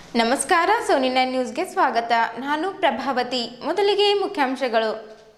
ನಮಸ್ಕಾರ ಸೋನಿನ ನ್ಯೂಸ್ಗೆ ಸ್ವಾಗತ ನಾನು ಪ್ರಭಾವತಿ ಮೊದಲಿಗೆ ಮುಖ್ಯಾಂಶಗಳು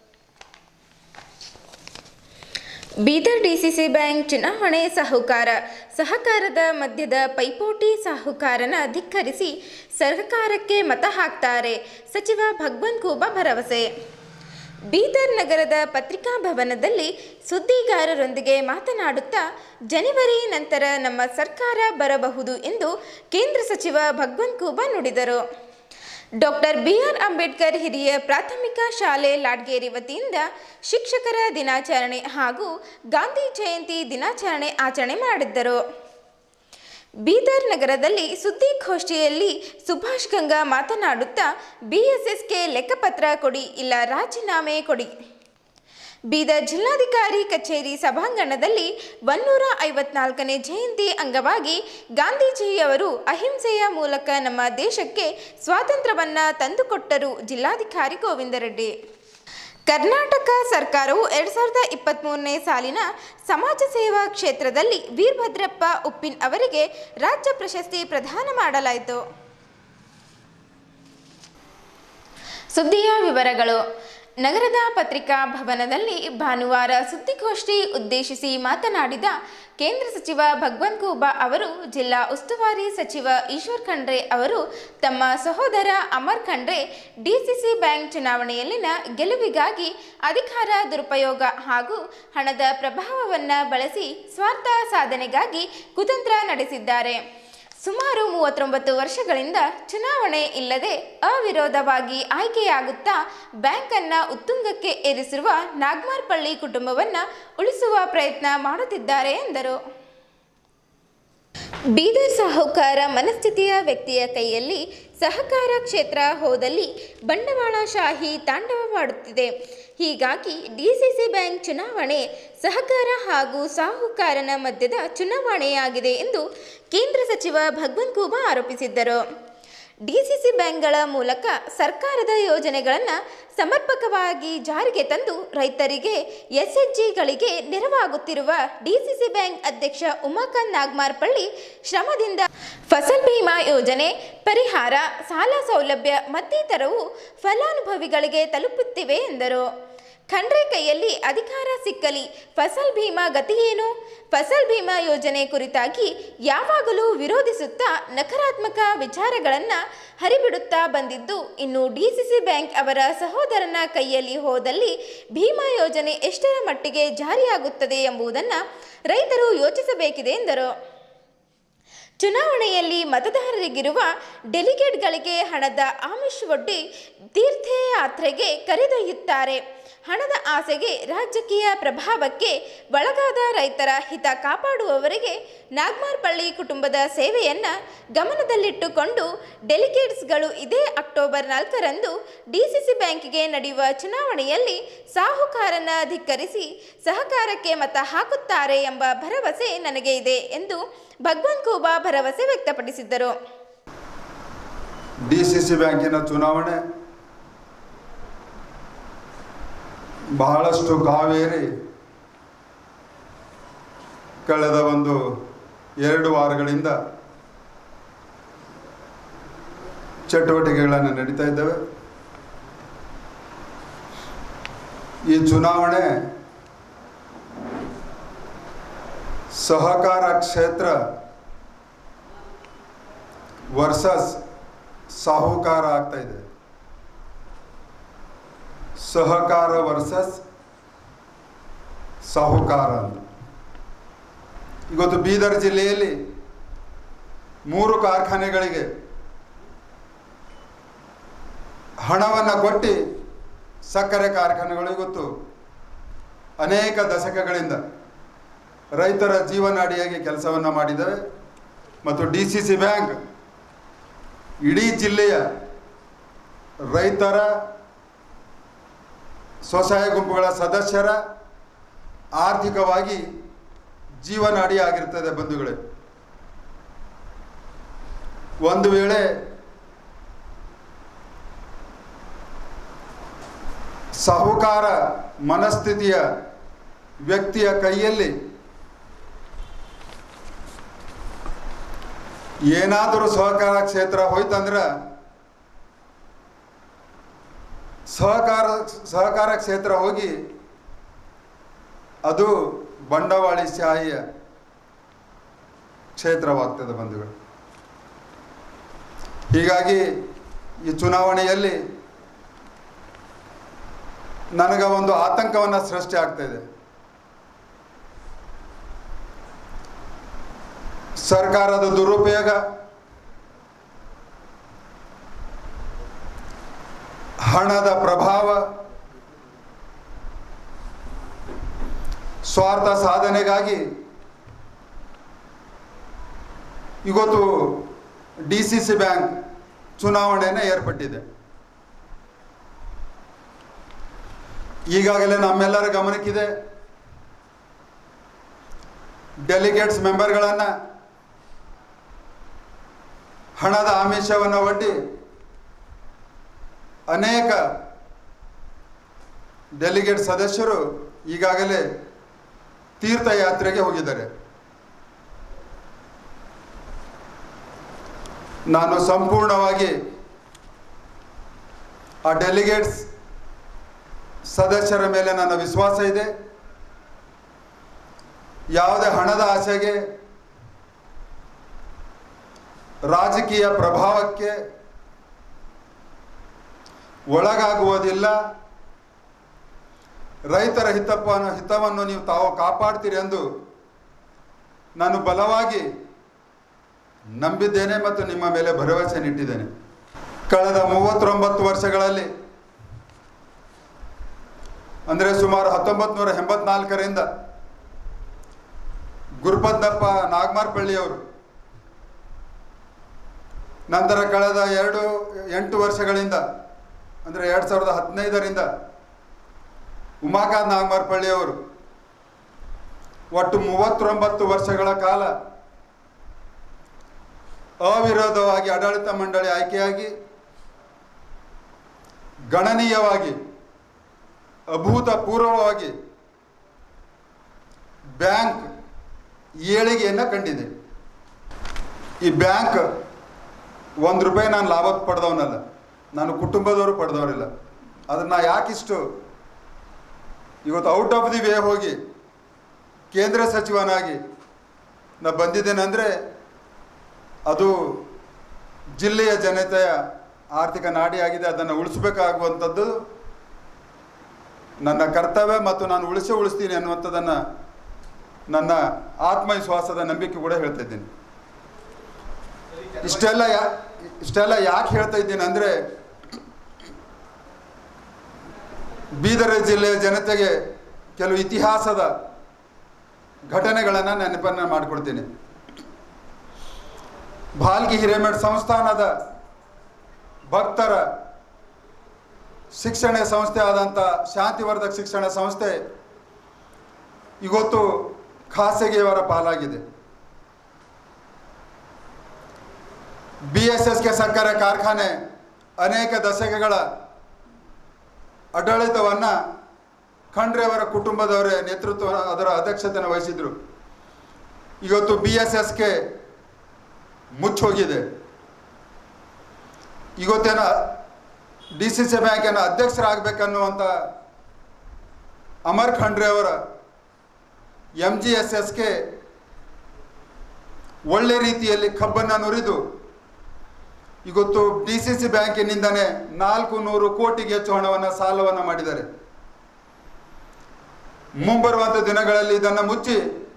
ಬೀದರ್ ಡಿಸಿಸಿ ಬ್ಯಾಂಕ್ ಚುನಾವಣೆ ಸಾಹುಕಾರ ಸಹಕಾರದ ಮಧ್ಯದ ಪೈಪೋಟಿ ಸಾಹುಕಾರನ ಧಿಕ್ಕರಿಸಿ ಸರ್ಕಾರಕ್ಕೆ ಮತ ಹಾಕ್ತಾರೆ ಸಚಿವ ಭಗವಂತ್ ಖೂಬಾ ಭರವಸೆ ಬೀದರ್ ನಗರದ ಪತ್ರಿಕಾ ಭವನದಲ್ಲಿ ಸುದ್ದಿಗಾರರೊಂದಿಗೆ ಮಾತನಾಡುತ್ತಾ ಜನವರಿ ನಂತರ ನಮ್ಮ ಸರ್ಕಾರ ಬರಬಹುದು ಎಂದು ಕೇಂದ್ರ ಸಚಿವ ಭಗವಂತ್ ಖೂಬಾ ನುಡಿದರು ಡಾಕ್ಟರ್ ಬಿ ಆರ್ ಅಂಬೇಡ್ಕರ್ ಹಿರಿಯ ಪ್ರಾಥಮಿಕ ಶಾಲೆ ಲಾಡ್ಗೇರಿ ವತಿಯಿಂದ ಶಿಕ್ಷಕರ ದಿನಾಚರಣೆ ಹಾಗೂ ಗಾಂಧಿ ಜಯಂತಿ ದಿನಾಚರಣೆ ಆಚರಣೆ ಮಾಡಿದ್ದರು ಬೀದರ್ ನಗರದಲ್ಲಿ ಸುದ್ದಿಗೋಷ್ಠಿಯಲ್ಲಿ ಸುಭಾಷ್ ಗಂಗಾ ಮಾತನಾಡುತ್ತಾ ಬಿಎಸ್ಎಸ್ಗೆ ಲೆಕ್ಕಪತ್ರ ಕೊಡಿ ಇಲ್ಲ ರಾಜೀನಾಮೆ ಕೊಡಿ ಬೀದರ್ ಜಿಲ್ಲಾಧಿಕಾರಿ ಕಚೇರಿ ಸಭಾಂಗಣದಲ್ಲಿ ಒನ್ನೂರ ಐವತ್ನಾಲ್ಕನೇ ಜಯಂತಿ ಅಂಗವಾಗಿ ಗಾಂಧೀಜಿಯವರು ಅಹಿಂಸೆಯ ಮೂಲಕ ನಮ್ಮ ದೇಶಕ್ಕೆ ಸ್ವಾತಂತ್ರ್ಯವನ್ನ ತಂದುಕೊಟ್ಟರು ಜಿಲ್ಲಾಧಿಕಾರಿ ಗೋವಿಂದ ರೆಡ್ಡಿ ಕರ್ನಾಟಕ ಸರ್ಕಾರವು ಎರಡು ಸಾವಿರದ ಇಪ್ಪತ್ತ್ಮೂರನೇ ಸಾಲಿನ ಸಮಾಜ ಸೇವಾ ಕ್ಷೇತ್ರದಲ್ಲಿ ವೀರಭದ್ರಪ್ಪ ಉಪ್ಪಿನ್ ಅವರಿಗೆ ರಾಜ್ಯ ಪ್ರಶಸ್ತಿ ಪ್ರದಾನ ಮಾಡಲಾಯಿತು ಸುದ್ದಿಯ ವಿವರಗಳು ನಗರದ ಪತ್ರಿಕಾ ಭವನದಲ್ಲಿ ಭಾನುವಾರ ಸುದ್ದಿಗೋಷ್ಠಿ ಉದ್ದೇಶಿಸಿ ಮಾತನಾಡಿದ ಕೇಂದ್ರ ಸಚಿವ ಭಗವಂತ್ ಖೂಬಾ ಅವರು ಜಿಲ್ಲಾ ಉಸ್ತುವಾರಿ ಸಚಿವ ಈಶ್ವರ್ ಖಂಡ್ರೆ ಅವರು ತಮ್ಮ ಸಹೋದರ ಅಮರ್ ಖಂಡ್ರೆ ಡಿಸಿಸಿ ಬ್ಯಾಂಕ್ ಚುನಾವಣೆಯಲ್ಲಿನ ಗೆಲುವಿಗಾಗಿ ಅಧಿಕಾರ ದುರುಪಯೋಗ ಹಾಗೂ ಹಣದ ಪ್ರಭಾವವನ್ನು ಬಳಸಿ ಸ್ವಾರ್ಥ ಸಾಧನೆಗಾಗಿ ಕುತಂತ್ರ ನಡೆಸಿದ್ದಾರೆ ಸುಮಾರು ಮೂವತ್ತೊಂಬತ್ತು ವರ್ಷಗಳಿಂದ ಚುನಾವಣೆ ಇಲ್ಲದೆ ಅವಿರೋಧವಾಗಿ ಆಯ್ಕೆಯಾಗುತ್ತಾ ಬ್ಯಾಂಕನ್ನು ಉತ್ತುಂಗಕ್ಕೆ ಏರಿಸಿರುವ ನಾಗ್ಮಾರ್ಪಳ್ಳಿ ಕುಟುಂಬವನ್ನು ಉಳಿಸುವ ಪ್ರಯತ್ನ ಮಾಡುತ್ತಿದ್ದಾರೆ ಎಂದರು ಬೀದರ್ ಸಾಹುಕಾರ ಮನಸ್ಥಿತಿಯ ವ್ಯಕ್ತಿಯ ಕೈಯಲ್ಲಿ ಸಹಕಾರ ಕ್ಷೇತ್ರ ಹೋದಲ್ಲಿ ಬಂಡವಾಳಶಾಹಿ ತಾಂಡವವಾಡುತ್ತಿದೆ ಹೀಗಾಗಿ ಡಿಸಿಸಿ ಬ್ಯಾಂಕ್ ಚುನಾವಣೆ ಸಹಕಾರ ಹಾಗೂ ಸಾಹುಕಾರನ ಮಧ್ಯದ ಚುನಾವಣೆಯಾಗಿದೆ ಎಂದು ಕೇಂದ್ರ ಸಚಿವ ಭಗವಂತ್ ಖೂಬಾ ಆರೋಪಿಸಿದ್ದರು ಡಿಸಿಸಿ ಬ್ಯಾಂಕ್ಗಳ ಮೂಲಕ ಸರ್ಕಾರದ ಯೋಜನೆಗಳನ್ನು ಸಮರ್ಪಕವಾಗಿ ಜಾರಿಗೆ ತಂದು ರೈತರಿಗೆ ಎಸ್ಎಚ್ಜಿಗಳಿಗೆ ನೆರವಾಗುತ್ತಿರುವ ಡಿಸಿಸಿ ಬ್ಯಾಂಕ್ ಅಧ್ಯಕ್ಷ ಉಮಾಕಾಂತ್ ನಾಗ್ಮಾರ್ಪಳ್ಳಿ ಶ್ರಮದಿಂದ ಫಸಲ್ ಬಿಮಾ ಯೋಜನೆ ಪರಿಹಾರ ಸಾಲ ಸೌಲಭ್ಯ ಮತ್ತಿತರವು ಫಲಾನುಭವಿಗಳಿಗೆ ತಲುಪುತ್ತಿವೆ ಎಂದರು ಖಂಡ್ರೆ ಕೈಯಲ್ಲಿ ಅಧಿಕಾರ ಸಿಕ್ಕಲಿ ಫಸಲ್ ಭೀಮಾ ಗತಿಯೇನು ಫಸಲ್ ಭೀಮಾ ಯೋಜನೆ ಕುರಿತಾಗಿ ಯಾವಾಗಲೂ ವಿರೋಧಿಸುತ್ತಾ ನಕಾರಾತ್ಮಕ ವಿಚಾರಗಳನ್ನು ಹರಿಬಿಡುತ್ತಾ ಬಂದಿದ್ದು ಇನ್ನು ಡಿಸಿಸಿ ಬ್ಯಾಂಕ್ ಅವರ ಸಹೋದರನ ಕೈಯಲ್ಲಿ ಹೋದಲ್ಲಿ ಭೀಮಾ ಯೋಜನೆ ಎಷ್ಟರ ಮಟ್ಟಿಗೆ ಜಾರಿಯಾಗುತ್ತದೆ ಎಂಬುದನ್ನು ರೈತರು ಯೋಚಿಸಬೇಕಿದೆ ಎಂದರು ಚುನಾವಣೆಯಲ್ಲಿ ಮತದಾರರಿಗಿರುವ ಡೆಲಿಗೇಟ್ಗಳಿಗೆ ಹಣದ ಆಮಿಷ ಒಡ್ಡಿ ತೀರ್ಥಯಾತ್ರೆಗೆ ಕರೆದೊಯ್ಯುತ್ತಾರೆ ಹಣದ ಆಸೆಗೆ ರಾಜಕೀಯ ಪ್ರಭಾವಕ್ಕೆ ಒಳಗಾದ ರೈತರ ಹಿತ ಕಾಪಾಡುವವರಿಗೆ ನಾಗ್ಮಾರ್ಪಳ್ಳಿ ಕುಟುಂಬದ ಸೇವೆಯನ್ನು ಗಮನದಲ್ಲಿಟ್ಟುಕೊಂಡು ಡೆಲಿಗೇಟ್ಸ್ಗಳು ಇದೇ ಅಕ್ಟೋಬರ್ ನಾಲ್ಕರಂದು ಡಿಸಿಸಿ ಬ್ಯಾಂಕಿಗೆ ನಡೆಯುವ ಚುನಾವಣೆಯಲ್ಲಿ ಸಾಹುಕಾರನ ಧಿಕ್ಕರಿಸಿ ಸಹಕಾರಕ್ಕೆ ಮತ ಹಾಕುತ್ತಾರೆ ಎಂಬ ಭರವಸೆ ನನಗೆ ಇದೆ ಎಂದು ಭಗವಂತ್ ಖೂಬಾ ಭರವಸೆ ವ್ಯಕ್ತಪಡಿಸಿದ್ದರು ಡಿ ಸಿ ಸಿ ಬ್ಯಾಂಕಿನ ಚುನಾವಣೆ ಬಹಳಷ್ಟು ಕಾವೇರಿ ಕಳೆದ ಒಂದು ಎರಡು ವಾರಗಳಿಂದ ಚಟುವಟಿಕೆಗಳನ್ನು ನಡೀತಾ ಇದ್ದಾವೆ ಈ ಚುನಾವಣೆ ಸಹಕಾರ ಕ್ಷೇತ್ರ ವರ್ಸಸ್ ಸಾಹುಕಾರ ಆಗ್ತಾ ಇದೆ ಸಹಕಾರ ವರ್ಸಸ್ ಸಾಹುಕಾರ ಅಂತ ಇವತ್ತು ಬೀದರ್ ಜಿಲ್ಲೆಯಲ್ಲಿ ಮೂರು ಕಾರ್ಖಾನೆಗಳಿಗೆ ಹಣವನ್ನು ಕೊಟ್ಟು ಸಕ್ಕರೆ ಕಾರ್ಖಾನೆಗಳು ಇವತ್ತು ಅನೇಕ ದಶಕಗಳಿಂದ ರೈತರ ಜೀವನಾಡಿಯಾಗಿ ಕೆಲಸವನ್ನು ಮಾಡಿದ್ದಾವೆ ಮತ್ತು ಡಿ ಸಿ ಸಿ ಬ್ಯಾಂಕ್ ಇಡೀ ಜಿಲ್ಲೆಯ ರೈತರ ಸ್ವಸಹಾಯ ಗುಂಪುಗಳ ಸದಸ್ಯರ ಆರ್ಥಿಕವಾಗಿ ಜೀವನಾಡಿ ಆಗಿರ್ತದೆ ಬಂಧುಗಳೇ ಒಂದು ವೇಳೆ ಸಾಹುಕಾರ ಮನಸ್ಥಿತಿಯ ವ್ಯಕ್ತಿಯ ಕೈಯಲ್ಲಿ ಏನಾದರೂ ಸಹಕಾರ ಕ್ಷೇತ್ರ ಹೋಯ್ತಂದ್ರೆ ಸಹಕಾರ ಸಹಕಾರ ಕ್ಷೇತ್ರ ಹೋಗಿ ಅದು ಬಂಡವಾಳಿ ಶಾಹಿಯ ಕ್ಷೇತ್ರವಾಗ್ತದೆ ಬಂಧುಗಳು ಹೀಗಾಗಿ ಈ ಚುನಾವಣೆಯಲ್ಲಿ ನನಗೆ ಒಂದು ಆತಂಕವನ್ನು ಸೃಷ್ಟಿ ಆಗ್ತಾ ಇದೆ ಸರ್ಕಾರದ ದುರುಪಯೋಗ ಹಣದ ಪ್ರಭಾವ ಸ್ವಾರ್ಥ ಸಾಧನೆಗಾಗಿ ಇವತ್ತು ಡಿ ಸಿ ಸಿ ಬ್ಯಾಂಕ್ ಚುನಾವಣೆನೇ ಏರ್ಪಟ್ಟಿದೆ ಈಗಾಗಲೇ ನಮ್ಮೆಲ್ಲರ ಗಮನಕ್ಕಿದೆ ಡೆಲಿಗೇಟ್ಸ್ ಮೆಂಬರ್ಗಳನ್ನು ಹಣದ ಆಮಿಷವನ್ನು ಒಡ್ಡಿ ಅನೇಕ ಡೆಲಿಗೇಟ್ ಸದಸ್ಯರು ಈಗಾಗಲೇ ತೀರ್ಥಯಾತ್ರೆಗೆ ಹೋಗಿದ್ದಾರೆ ನಾನು ಸಂಪೂರ್ಣವಾಗಿ ಆ ಡೆಲಿಗೇಟ್ಸ್ ಸದಸ್ಯರ ಮೇಲೆ ನನ್ನ ವಿಶ್ವಾಸ ಇದೆ ಯಾವುದೇ ಹಣದ ಆಸೆಗೆ ರಾಜಕೀಯ ಪ್ರಭಾವಕ್ಕೆ ಒಳಗಾಗುವುದಿಲ್ಲ ರೈತರ ಹಿತಪ್ಪನ್ನು ಹಿತವನ್ನು ನೀವು ತಾವು ಕಾಪಾಡ್ತೀರಿ ಎಂದು ನಾನು ಬಲವಾಗಿ ನಂಬಿದ್ದೇನೆ ಮತ್ತು ನಿಮ್ಮ ಮೇಲೆ ಭರವಸೆ ನಿಟ್ಟಿದ್ದೇನೆ ಕಳೆದ ಮೂವತ್ತೊಂಬತ್ತು ವರ್ಷಗಳಲ್ಲಿ ಅಂದರೆ ಸುಮಾರು ಹತ್ತೊಂಬತ್ತು ನೂರ ಎಂಬತ್ನಾಲ್ಕರಿಂದ ಗುರುಪದ್ದಪ್ಪ ನಾಗಮಾರ್ಪಳ್ಳಿಯವರು ನಂತರ ಕಳೆದ ಎರಡು ಎಂಟು ವರ್ಷಗಳಿಂದ ಅಂದರೆ ಎರಡು ಸಾವಿರದ ಹದಿನೈದರಿಂದ ಉಮಾಕಾಂತ್ ನಾಗಮಾರ್ಪಳ್ಳಿಯವರು ಒಟ್ಟು ಮೂವತ್ತೊಂಬತ್ತು ವರ್ಷಗಳ ಕಾಲ ಅವಿರೋಧವಾಗಿ ಆಡಳಿತ ಮಂಡಳಿ ಆಯ್ಕೆಯಾಗಿ ಗಣನೀಯವಾಗಿ ಅಭೂತಪೂರ್ವವಾಗಿ ಬ್ಯಾಂಕ್ ಏಳಿಗೆಯನ್ನು ಕಂಡಿದೆ ಈ ಬ್ಯಾಂಕ್ ಒಂದು ರೂಪಾಯಿ ನಾನು ಲಾಭ ಪಡೆದವನಲ್ಲ ನಾನು ಕುಟುಂಬದವರು ಪಡೆದವರಿಲ್ಲ ಅದನ್ನು ಯಾಕಿಷ್ಟು ಇವತ್ತು ಔಟ್ ಆಫ್ ದಿ ವೇ ಹೋಗಿ ಕೇಂದ್ರ ಸಚಿವನಾಗಿ ನಾ ಬಂದಿದ್ದೇನೆ ಅಂದರೆ ಅದು ಜಿಲ್ಲೆಯ ಜನತೆಯ ಆರ್ಥಿಕ ನಾಡಿಯಾಗಿದೆ ಅದನ್ನು ಉಳಿಸ್ಬೇಕಾಗುವಂಥದ್ದು ನನ್ನ ಕರ್ತವ್ಯ ಮತ್ತು ನಾನು ಉಳಿಸೇ ಉಳಿಸ್ತೀನಿ ಅನ್ನುವಂಥದ್ದನ್ನು ನನ್ನ ಆತ್ಮವಿಶ್ವಾಸದ ನಂಬಿಕೆ ಕೂಡ ಹೇಳ್ತಾ ಇದ್ದೀನಿ ಇಷ್ಟೆಲ್ಲ ಯಾ ಇಷ್ಟೆಲ್ಲ ಯಾಕೆ ಹೇಳ್ತಾ ಇದ್ದೀನಿ ಅಂದರೆ ಬೀದರ್ ಜಿಲ್ಲೆಯ ಜನತೆಗೆ ಕೆಲವು ಇತಿಹಾಸದ ಘಟನೆಗಳನ್ನು ನೆನಪನ್ನು ಮಾಡಿಕೊಡ್ತೀನಿ ಭಾಲ್ಗಿ ಹಿರೇಮಠ್ ಸಂಸ್ಥಾನದ ಭಕ್ತರ ಶಿಕ್ಷಣ ಸಂಸ್ಥೆ ಆದಂಥ ಶಾಂತಿವರ್ಧಕ ಶಿಕ್ಷಣ ಸಂಸ್ಥೆ ಇವತ್ತು ಖಾಸಗಿಯವರ ಪಾಲಾಗಿದೆ ಬಿ ಎಸ್ ಎಸ್ ಕೆ ಸಕ್ಕರೆ ಕಾರ್ಖಾನೆ ಅನೇಕ ದಶಕಗಳ ಆಡಳಿತವನ್ನು ಖಂಡ್ರೆಯವರ ಕುಟುಂಬದವರೇ ನೇತೃತ್ವ ಅದರ ಅಧ್ಯಕ್ಷತೆಯನ್ನು ವಹಿಸಿದರು ಇವತ್ತು ಬಿ ಎಸ್ ಎಸ್ಗೆ ಮುಚ್ಚೋಗಿದೆ ಇವತ್ತೇನ ಡಿ ಸಿ ಸಿ ಬ್ಯಾಂಕಿನ ಅಧ್ಯಕ್ಷರಾಗಬೇಕನ್ನುವಂಥ ಅಮರ್ ಖಂಡ್ರೆ ಅವರ ಎಮ್ ಜಿ ಎಸ್ ಎಸ್ಗೆ ಒಳ್ಳೆ ರೀತಿಯಲ್ಲಿ ಕಬ್ಬನ್ನು ನುರಿದು ಇವತ್ತು ಡಿ ಸಿ ಸಿ ಬ್ಯಾಂಕಿನಿಂದನೇ ನಾಲ್ಕು ನೂರು ಕೋಟಿಗೆ ಹೆಚ್ಚು ಹಣವನ್ನು ಸಾಲವನ್ನು ಮಾಡಿದ್ದಾರೆ ಮುಂಬರುವಂಥ ದಿನಗಳಲ್ಲಿ ಇದನ್ನು ಮುಚ್ಚಿ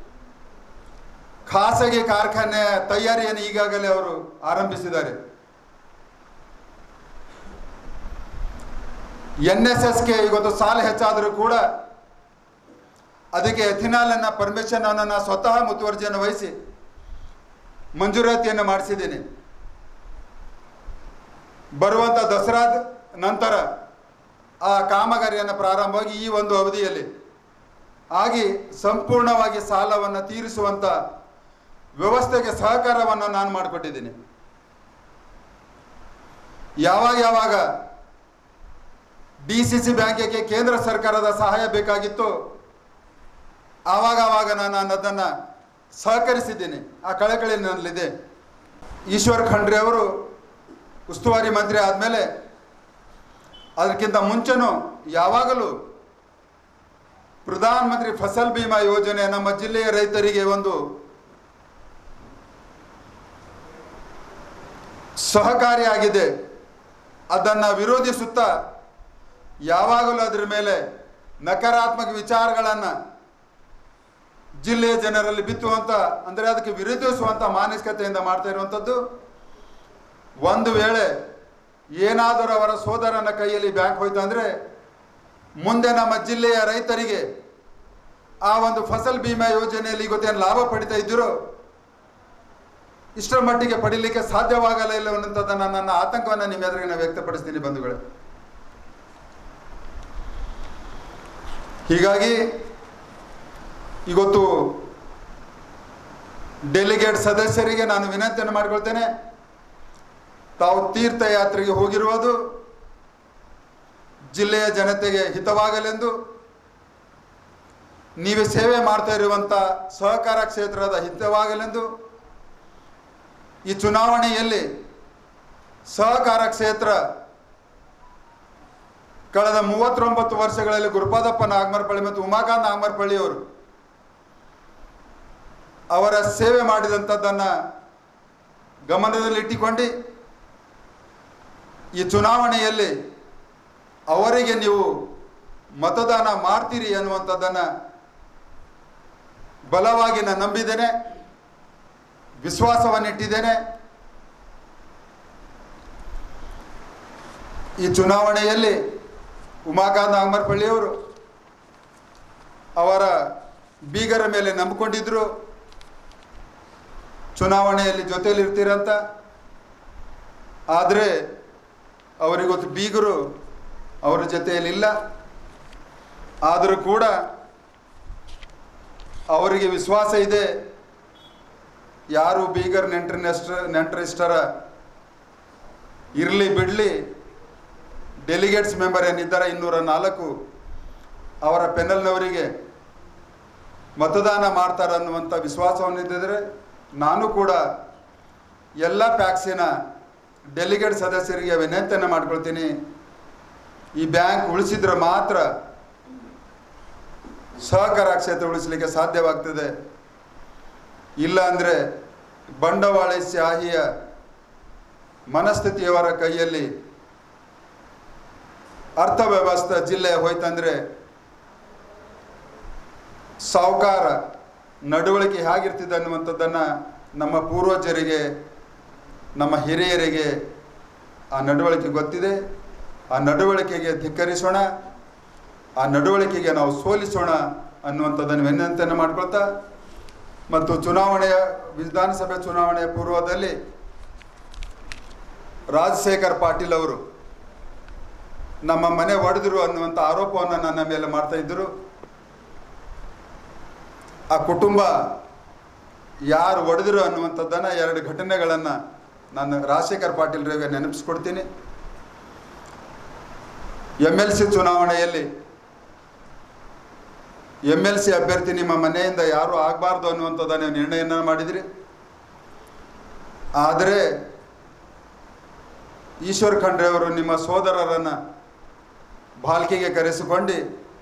ಖಾಸಗಿ ಕಾರ್ಖಾನೆಯ ತಯಾರಿಯನ್ನು ಈಗಾಗಲೇ ಅವರು ಆರಂಭಿಸಿದ್ದಾರೆ ಎನ್ ಎಸ್ ಎಸ್ಗೆ ಇವತ್ತು ಸಾಲ ಹೆಚ್ಚಾದರೂ ಕೂಡ ಅದಕ್ಕೆ ಎಥಿನಾಲನ್ನು ಪರ್ಮಿಷನ್ ಅನ್ನು ಸ್ವತಃ ಮುತುವರ್ಜಿಯನ್ನು ವಹಿಸಿ ಮಂಜೂರಾತಿಯನ್ನು ಮಾಡಿಸಿದ್ದೀನಿ ಬರುವಂಥ ದಸರಾದ ನಂತರ ಆ ಕಾಮಗಾರಿಯನ್ನು ಪ್ರಾರಂಭವಾಗಿ ಈ ಒಂದು ಅವಧಿಯಲ್ಲಿ ಆಗಿ ಸಂಪೂರ್ಣವಾಗಿ ಸಾಲವನ್ನು ತೀರಿಸುವಂಥ ವ್ಯವಸ್ಥೆಗೆ ಸಹಕಾರವನ್ನು ನಾನು ಮಾಡಿಕೊಟ್ಟಿದ್ದೀನಿ ಯಾವಾಗ ಯಾವಾಗ ಡಿ ಸಿ ಸಿ ಬ್ಯಾಂಕಿಗೆ ಕೇಂದ್ರ ಸರ್ಕಾರದ ಸಹಾಯ ಬೇಕಾಗಿತ್ತು ಆವಾಗ ಆವಾಗ ನಾನು ಅದನ್ನು ಸಹಕರಿಸಿದ್ದೀನಿ ಆ ಕಳಕಳಿ ನನ್ನಲ್ಲಿದೆ ಈಶ್ವರ್ ಖಂಡ್ರೆ ಅವರು ಉಸ್ತುವಾರಿ ಮಂತ್ರಿ ಆದಮೇಲೆ ಅದಕ್ಕಿಂತ ಮುಂಚೆನೂ ಯಾವಾಗಲೂ ಪ್ರಧಾನ ಮಂತ್ರಿ ಫಸಲ್ ಬಿಮಾ ಯೋಜನೆ ನಮ್ಮ ಜಿಲ್ಲೆಯ ರೈತರಿಗೆ ಒಂದು ಸಹಕಾರಿಯಾಗಿದೆ ಅದನ್ನು ವಿರೋಧಿಸುತ್ತಾ ಯಾವಾಗಲೂ ಅದರ ಮೇಲೆ ನಕಾರಾತ್ಮಕ ವಿಚಾರಗಳನ್ನು ಜಿಲ್ಲೆಯ ಜನರಲ್ಲಿ ಬಿತ್ತುವಂಥ ಅಂದರೆ ಅದಕ್ಕೆ ವಿರೋಧಿಸುವಂಥ ಮಾನಸಿಕತೆಯಿಂದ ಮಾಡ್ತಾ ಇರುವಂಥದ್ದು ಒಂದು ವೇಳೆ ಏನಾದರೂ ಅವರ ಸೋದರನ ಕೈಯಲ್ಲಿ ಬ್ಯಾಂಕ್ ಹೋಯ್ತು ಅಂದರೆ ಮುಂದೆ ನಮ್ಮ ಜಿಲ್ಲೆಯ ರೈತರಿಗೆ ಆ ಒಂದು ಫಸಲ್ ಬಿಮಾ ಯೋಜನೆಯಲ್ಲಿ ಇವತ್ತೇನು ಲಾಭ ಪಡಿತಾ ಇದ್ದೀರೋ ಇಷ್ಟರ ಮಟ್ಟಿಗೆ ಪಡಿಲಿಕ್ಕೆ ಸಾಧ್ಯವಾಗಲ್ಲ ಇಲ್ಲ ಅನ್ನೋಂಥದ್ದನ್ನು ನನ್ನ ಆತಂಕವನ್ನು ನಿಮ್ಮ ಎದುರಿಗೆ ನಾನು ವ್ಯಕ್ತಪಡಿಸ್ತೀನಿ ಬಂಧುಗಳೇ ಹೀಗಾಗಿ ಇವತ್ತು ಡೆಲಿಗೇಟ್ ಸದಸ್ಯರಿಗೆ ನಾನು ವಿನಂತಿಯನ್ನು ಮಾಡಿಕೊಳ್ತೇನೆ ತಾವು ತೀರ್ಥಯಾತ್ರೆಗೆ ಹೋಗಿರುವುದು ಜಿಲ್ಲೆಯ ಜನತೆಗೆ ಹಿತವಾಗಲೆಂದು ನೀವು ಸೇವೆ ಮಾಡ್ತಾ ಇರುವಂಥ ಸಹಕಾರ ಕ್ಷೇತ್ರದ ಹಿತವಾಗಲೆಂದು ಈ ಚುನಾವಣೆಯಲ್ಲಿ ಸಹಕಾರ ಕ್ಷೇತ್ರ ಕಳೆದ ಮೂವತ್ತೊಂಬತ್ತು ವರ್ಷಗಳಲ್ಲಿ ಗುರುಪಾದಪ್ಪ ನಾಗಮರಪಳ್ಳಿ ಮತ್ತು ಉಮಾಕಾಂತ್ ನಾಗಮರಪಳ್ಳಿ ಅವರು ಅವರ ಸೇವೆ ಮಾಡಿದಂಥದ್ದನ್ನು ಗಮನದಲ್ಲಿಟ್ಟುಕೊಂಡು ಈ ಚುನಾವಣೆಯಲ್ಲಿ ಅವರಿಗೆ ನೀವು ಮತದಾನ ಮಾಡ್ತೀರಿ ಅನ್ನುವಂಥದ್ದನ್ನು ಬಲವಾಗಿ ನಾನು ನಂಬಿದ್ದೇನೆ ವಿಶ್ವಾಸವನ್ನಿಟ್ಟಿದ್ದೇನೆ ಈ ಚುನಾವಣೆಯಲ್ಲಿ ಉಮಾಕಾಂತ್ ನಾಗಮರಪಳ್ಳಿಯವರು ಅವರ ಬೀಗರ ಮೇಲೆ ನಂಬಿಕೊಂಡಿದ್ರು ಚುನಾವಣೆಯಲ್ಲಿ ಜೊತೆಯಲ್ಲಿರ್ತೀರಂತ ಆದರೆ ಅವರಿಗೊತ್ತು ಬೀಗರು ಅವರ ಜೊತೆಯಲ್ಲಿಲ್ಲ ಆದರೂ ಕೂಡ ಅವರಿಗೆ ವಿಶ್ವಾಸ ಇದೆ ಯಾರು ಬೀಗರ್ ನೆಂಟರಿನಷ್ಟ ನೆಂಟರಿಷ್ಟರ ಇರಲಿ ಬಿಡಲಿ ಡೆಲಿಗೇಟ್ಸ್ ಮೆಂಬರ್ ಏನಿದ್ದಾರೆ ಇನ್ನೂರ ನಾಲ್ಕು ಅವರ ಪೆನಲ್ನವರಿಗೆ ಮತದಾನ ಮಾಡ್ತಾರೆ ಅನ್ನುವಂಥ ವಿಶ್ವಾಸವನ್ನಿದ್ದರೆ ನಾನು ಕೂಡ ಎಲ್ಲ ಪ್ಯಾಕ್ಸಿನ ಡೆಲಿಗೇಟ್ ಸದಸ್ಯರಿಗೆ ವಿನಂತಿಯನ್ನು ಮಾಡ್ಕೊಳ್ತೀನಿ ಈ ಬ್ಯಾಂಕ್ ಉಳಿಸಿದ್ರೆ ಮಾತ್ರ ಸಹಕಾರ ಕ್ಷೇತ್ರ ಉಳಿಸಲಿಕ್ಕೆ ಸಾಧ್ಯವಾಗ್ತದೆ ಇಲ್ಲ ಅಂದರೆ ಬಂಡವಾಳ ಶಾಹಿಯ ಮನಸ್ಥಿತಿಯವರ ಕೈಯಲ್ಲಿ ಅರ್ಥವ್ಯವಸ್ಥೆ ಜಿಲ್ಲೆ ಹೋಯ್ತಂದ್ರೆ ಸಾವುಕಾರ ನಡವಳಿಕೆ ಹೇಗಿರ್ತಿದೆ ಅನ್ನುವಂಥದ್ದನ್ನು ನಮ್ಮ ಪೂರ್ವಜರಿಗೆ ನಮ್ಮ ಹಿರಿಯರಿಗೆ ಆ ನಡವಳಿಕೆ ಗೊತ್ತಿದೆ ಆ ನಡವಳಿಕೆಗೆ ಧಿಕ್ಕರಿಸೋಣ ಆ ನಡವಳಿಕೆಗೆ ನಾವು ಸೋಲಿಸೋಣ ಅನ್ನುವಂಥದ್ದನ್ನು ವಿನಂತಿಯನ್ನು ಮಾಡ್ಕೊಳ್ತಾ ಮತ್ತು ಚುನಾವಣೆಯ ವಿಧಾನಸಭೆ ಚುನಾವಣೆಯ ಪೂರ್ವದಲ್ಲಿ ರಾಜಶೇಖರ್ ಪಾಟೀಲ್ ಅವರು ನಮ್ಮ ಮನೆ ಒಡೆದರು ಅನ್ನುವಂಥ ಆರೋಪವನ್ನು ನನ್ನ ಮೇಲೆ ಮಾಡ್ತಾ ಇದ್ದರು ಆ ಕುಟುಂಬ ಯಾರು ಒಡೆದರು ಅನ್ನುವಂಥದ್ದನ್ನು ಎರಡು ಘಟನೆಗಳನ್ನು ನಾನು ರಾಜಶೇಖರ್ ಪಾಟೀಲ್ರಿಗೆ ನೆನಪಿಸ್ಕೊಡ್ತೀನಿ ಎಮ್ ಎಲ್ ಸಿ ಚುನಾವಣೆಯಲ್ಲಿ ಎಮ್ ಎಲ್ ಸಿ ಅಭ್ಯರ್ಥಿ ನಿಮ್ಮ ಮನೆಯಿಂದ ಯಾರೂ ಆಗಬಾರ್ದು ಅನ್ನುವಂಥದ್ದನ್ನು ನಿರ್ಣಯನ ಮಾಡಿದಿರಿ ಆದರೆ ಈಶ್ವರ್ ಖಂಡ್ರೆ ಅವರು ನಿಮ್ಮ ಸೋದರರನ್ನು ಬಾಲ್ಕಿಗೆ ಕರೆಸಿಕೊಂಡು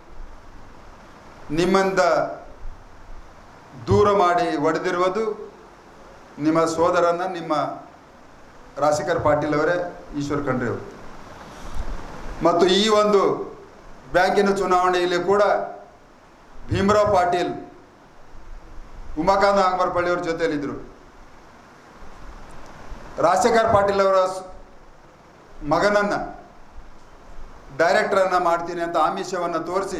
ನಿಮ್ಮಿಂದ ದೂರ ಮಾಡಿ ಒಡೆದಿರುವುದು ನಿಮ್ಮ ಸೋದರನ್ನ ನಿಮ್ಮ ರಾಜಶೇಖರ್ ಪಾಟೀಲ್ ಅವರೇ ಈಶ್ವರ್ ಖಂಡ್ರೆ ಅವರು ಮತ್ತು ಈ ಒಂದು ಬ್ಯಾಂಕಿನ ಚುನಾವಣೆಯಲ್ಲಿ ಕೂಡ ಭೀಮರಾವ್ ಪಾಟೀಲ್ ಉಮಾಕಾಂತ್ ನಾಗಮರಪಳ್ಳಿ ಅವ್ರ ಜೊತೆಯಲ್ಲಿದ್ದರು ರಾಜಶೇಖರ್ ಪಾಟೀಲ್ ಅವರ ಸ್- ಮಗನನ್ನು ಡೈರೆಕ್ಟರನ್ನು ಮಾಡ್ತೀನಿ ಅಂತ ಆಮಿಷವನ್ನು ತೋರಿಸಿ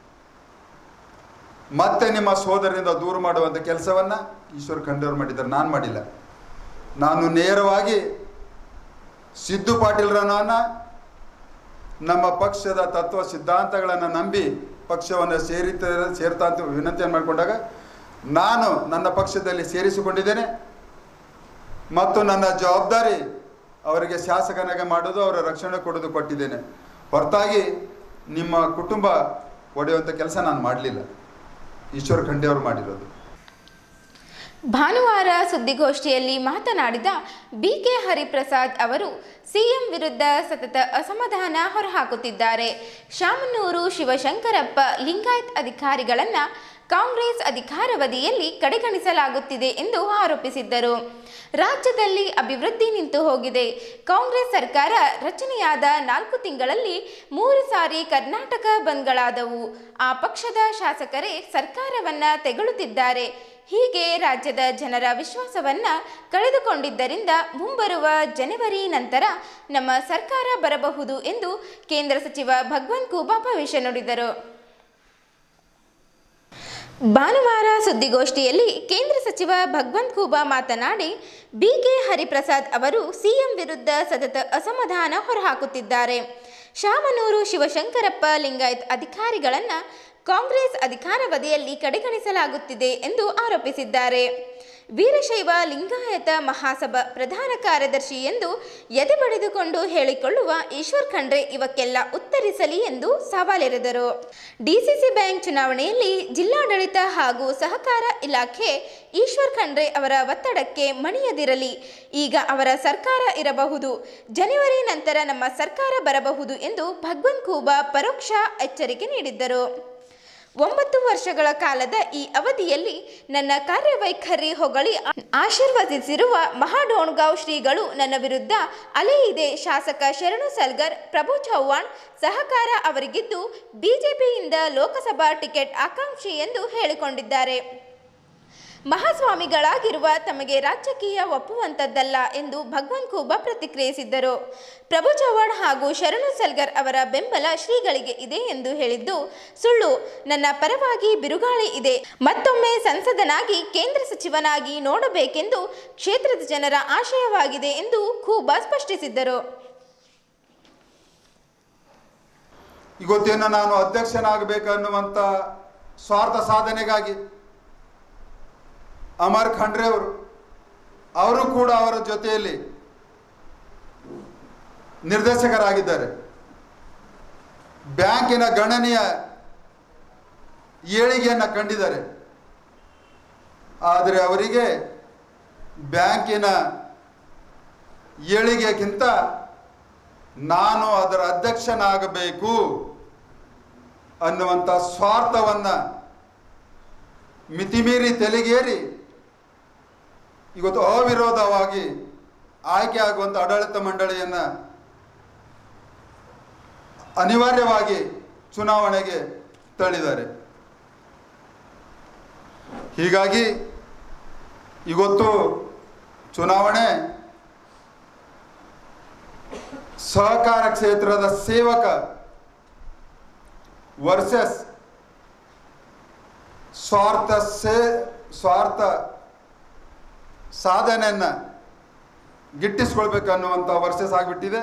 ಮತ್ತೆ ನಿಮ್ಮ ಸೋದರರಿಂದ ದೂರ ಮಾಡುವಂಥ ಕೆಲಸವನ್ನು ಈಶ್ವರ್ ಖಂಡ್ರೆ ಅವ್ರು ಮಾಡಿದ್ದಾರೆ ನಾನು ಮಾಡಿಲ್ಲ ನಾನು ನೇರವಾಗಿ ಸಿದ್ದು ಪಾಟೀಲ್ರನ್ನ ನಮ್ಮ ಪಕ್ಷದ ತತ್ವ ಸಿದ್ಧಾಂತಗಳನ್ನು ನಂಬಿ ಪಕ್ಷವನ್ನು ಸೇರಿತ ಸೇರ್ತಾ ಅಂತ ವಿನಂತಿಯನ್ನು ಮಾಡಿಕೊಂಡಾಗ ನಾನು ನನ್ನ ಪಕ್ಷದಲ್ಲಿ ಸೇರಿಸಿಕೊಂಡಿದ್ದೇನೆ ಮತ್ತು ನನ್ನ ಜವಾಬ್ದಾರಿ ಅವರಿಗೆ ಶಾಸಕನಾಗೆ ಮಾಡೋದು ಅವರ ರಕ್ಷಣೆ ಕೊಡೋದು ಕೊಟ್ಟಿದ್ದೇನೆ ಹೊರತಾಗಿ ನಿಮ್ಮ ಕುಟುಂಬ ಒಡೆಯುವಂಥ ಕೆಲಸ ನಾನು ಮಾಡಲಿಲ್ಲ ಈಶ್ವರ್ ಖಂಡೆ ಅವರು ಮಾಡಿರೋದು ಭಾನುವಾರ ಸುದ್ದಿಗೋಷ್ಠಿಯಲ್ಲಿ ಮಾತನಾಡಿದ ಬಿಕೆ ಹರಿಪ್ರಸಾದ್ ಅವರು ಸಿಎಂ ವಿರುದ್ಧ ಸತತ ಅಸಮಾಧಾನ ಹೊರಹಾಕುತ್ತಿದ್ದಾರೆ ಶಾಮನೂರು ಶಿವಶಂಕರಪ್ಪ ಲಿಂಗಾಯತ್ ಅಧಿಕಾರಿಗಳನ್ನ ಕಾಂಗ್ರೆಸ್ ಅಧಿಕಾರಾವಧಿಯಲ್ಲಿ ಕಡೆಗಣಿಸಲಾಗುತ್ತಿದೆ ಎಂದು ಆರೋಪಿಸಿದ್ದರು ರಾಜ್ಯದಲ್ಲಿ ಅಭಿವೃದ್ಧಿ ನಿಂತು ಹೋಗಿದೆ ಕಾಂಗ್ರೆಸ್ ಸರ್ಕಾರ ರಚನೆಯಾದ ನಾಲ್ಕು ತಿಂಗಳಲ್ಲಿ ಮೂರು ಸಾರಿ ಕರ್ನಾಟಕ ಬಂದ್ಗಳಾದವು ಆ ಪಕ್ಷದ ಶಾಸಕರೇ ಸರ್ಕಾರವನ್ನ ತೆಗಳುತ್ತಿದ್ದಾರೆ ಹೀಗೆ ರಾಜ್ಯದ ಜನರ ವಿಶ್ವಾಸವನ್ನ ಕಳೆದುಕೊಂಡಿದ್ದರಿಂದ ಮುಂಬರುವ ಜನವರಿ ನಂತರ ನಮ್ಮ ಸರ್ಕಾರ ಬರಬಹುದು ಎಂದು ಕೇಂದ್ರ ಸಚಿವ ಭಗವಂತ್ ಖೂಬಾ ಭವಿಷ್ಯ ನುಡಿದರು ಭಾನುವಾರ ಸುದ್ದಿಗೋಷ್ಠಿಯಲ್ಲಿ ಕೇಂದ್ರ ಸಚಿವ ಭಗವಂತ್ ಖೂಬಾ ಮಾತನಾಡಿ ಬಿಕೆ ಹರಿಪ್ರಸಾದ್ ಅವರು ಸಿಎಂ ವಿರುದ್ಧ ಸತತ ಅಸಮಾಧಾನ ಹೊರಹಾಕುತ್ತಿದ್ದಾರೆ ಶಾಮನೂರು ಶಿವಶಂಕರಪ್ಪ ಲಿಂಗಾಯತ್ ಅಧಿಕಾರಿಗಳನ್ನ ಕಾಂಗ್ರೆಸ್ ಅಧಿಕಾರಾವಧಿಯಲ್ಲಿ ಕಡೆಗಣಿಸಲಾಗುತ್ತಿದೆ ಎಂದು ಆರೋಪಿಸಿದ್ದಾರೆ ವೀರಶೈವ ಲಿಂಗಾಯತ ಮಹಾಸಭಾ ಪ್ರಧಾನ ಕಾರ್ಯದರ್ಶಿ ಎಂದು ಎದೆ ಬಡಿದುಕೊಂಡು ಹೇಳಿಕೊಳ್ಳುವ ಈಶ್ವರ್ ಖಂಡ್ರೆ ಇವಕ್ಕೆಲ್ಲ ಉತ್ತರಿಸಲಿ ಎಂದು ಸವಾಲೆರೆದರು ಡಿಸಿಸಿ ಬ್ಯಾಂಕ್ ಚುನಾವಣೆಯಲ್ಲಿ ಜಿಲ್ಲಾಡಳಿತ ಹಾಗೂ ಸಹಕಾರ ಇಲಾಖೆ ಈಶ್ವರ್ ಖಂಡ್ರೆ ಅವರ ಒತ್ತಡಕ್ಕೆ ಮಣಿಯದಿರಲಿ ಈಗ ಅವರ ಸರ್ಕಾರ ಇರಬಹುದು ಜನವರಿ ನಂತರ ನಮ್ಮ ಸರ್ಕಾರ ಬರಬಹುದು ಎಂದು ಭಗವಂತ್ ಖೂಬಾ ಪರೋಕ್ಷ ಎಚ್ಚರಿಕೆ ನೀಡಿದ್ದರು ಒಂಬತ್ತು ವರ್ಷಗಳ ಕಾಲದ ಈ ಅವಧಿಯಲ್ಲಿ ನನ್ನ ಕಾರ್ಯವೈಖರಿ ಹೊಗಳಿ ಆಶೀರ್ವದಿಸಿರುವ ಮಹಾಡೋಣ್ಗಾಂವ್ ಶ್ರೀಗಳು ನನ್ನ ವಿರುದ್ಧ ಅಲೆ ಇದೆ ಶಾಸಕ ಶರಣು ಸಲ್ಗರ್ ಪ್ರಭು ಚೌಹಾಣ್ ಸಹಕಾರ ಅವರಿಗಿದ್ದು ಬಿಜೆಪಿಯಿಂದ ಲೋಕಸಭಾ ಟಿಕೆಟ್ ಆಕಾಂಕ್ಷಿ ಎಂದು ಹೇಳಿಕೊಂಡಿದ್ದಾರೆ ಮಹಾಸ್ವಾಮಿಗಳಾಗಿರುವ ತಮಗೆ ರಾಜಕೀಯ ಒಪ್ಪುವಂಥದ್ದಲ್ಲ ಎಂದು ಭಗವಂತ್ ಖೂಬಾ ಪ್ರತಿಕ್ರಿಯಿಸಿದ್ದರು ಪ್ರಭು ಚವ್ಹಾಣ್ ಹಾಗೂ ಶರಣು ಸಲ್ಗರ್ ಅವರ ಬೆಂಬಲ ಶ್ರೀಗಳಿಗೆ ಇದೆ ಎಂದು ಹೇಳಿದ್ದು ಸುಳ್ಳು ನನ್ನ ಪರವಾಗಿ ಬಿರುಗಾಳಿ ಇದೆ ಮತ್ತೊಮ್ಮೆ ಸಂಸದನಾಗಿ ಕೇಂದ್ರ ಸಚಿವನಾಗಿ ನೋಡಬೇಕೆಂದು ಕ್ಷೇತ್ರದ ಜನರ ಆಶಯವಾಗಿದೆ ಎಂದು ಖೂಬಾ ಸ್ಪಷ್ಟಿಸಿದ್ದರು ಇವತ್ತೇನು ನಾನು ಅಧ್ಯಕ್ಷನಾಗಬೇಕನ್ನುವಂಥ ಸ್ವಾರ್ಥ ಸಾಧನೆಗಾಗಿ ಅಮರ್ ಖಂಡ್ರೆ ಅವರು ಅವರು ಕೂಡ ಅವರ ಜೊತೆಯಲ್ಲಿ ನಿರ್ದೇಶಕರಾಗಿದ್ದಾರೆ ಬ್ಯಾಂಕಿನ ಗಣನೀಯ ಏಳಿಗೆಯನ್ನು ಕಂಡಿದ್ದಾರೆ ಆದರೆ ಅವರಿಗೆ ಬ್ಯಾಂಕಿನ ಏಳಿಗೆಗಿಂತ ನಾನು ಅದರ ಅಧ್ಯಕ್ಷನಾಗಬೇಕು ಅನ್ನುವಂಥ ಸ್ವಾರ್ಥವನ್ನು ಮಿತಿಮೀರಿ ತೆಲಿಗೇರಿ ಇವತ್ತು ಅವಿರೋಧವಾಗಿ ಆಯ್ಕೆ ಆಗುವಂಥ ಆಡಳಿತ ಮಂಡಳಿಯನ್ನು ಅನಿವಾರ್ಯವಾಗಿ ಚುನಾವಣೆಗೆ ತಳ್ಳಿದ್ದಾರೆ ಹೀಗಾಗಿ ಇವತ್ತು ಚುನಾವಣೆ ಸಹಕಾರ ಕ್ಷೇತ್ರದ ಸೇವಕ ವರ್ಸಸ್ ಸ್ವಾರ್ಥ ಸೇ ಸ್ವಾರ್ಥ ಸಾಧನೆಯನ್ನು ಗಿಟ್ಟಿಸ್ಕೊಳ್ಬೇಕನ್ನುವಂಥ ವರ್ಸಸ್ ಆಗಿಬಿಟ್ಟಿದೆ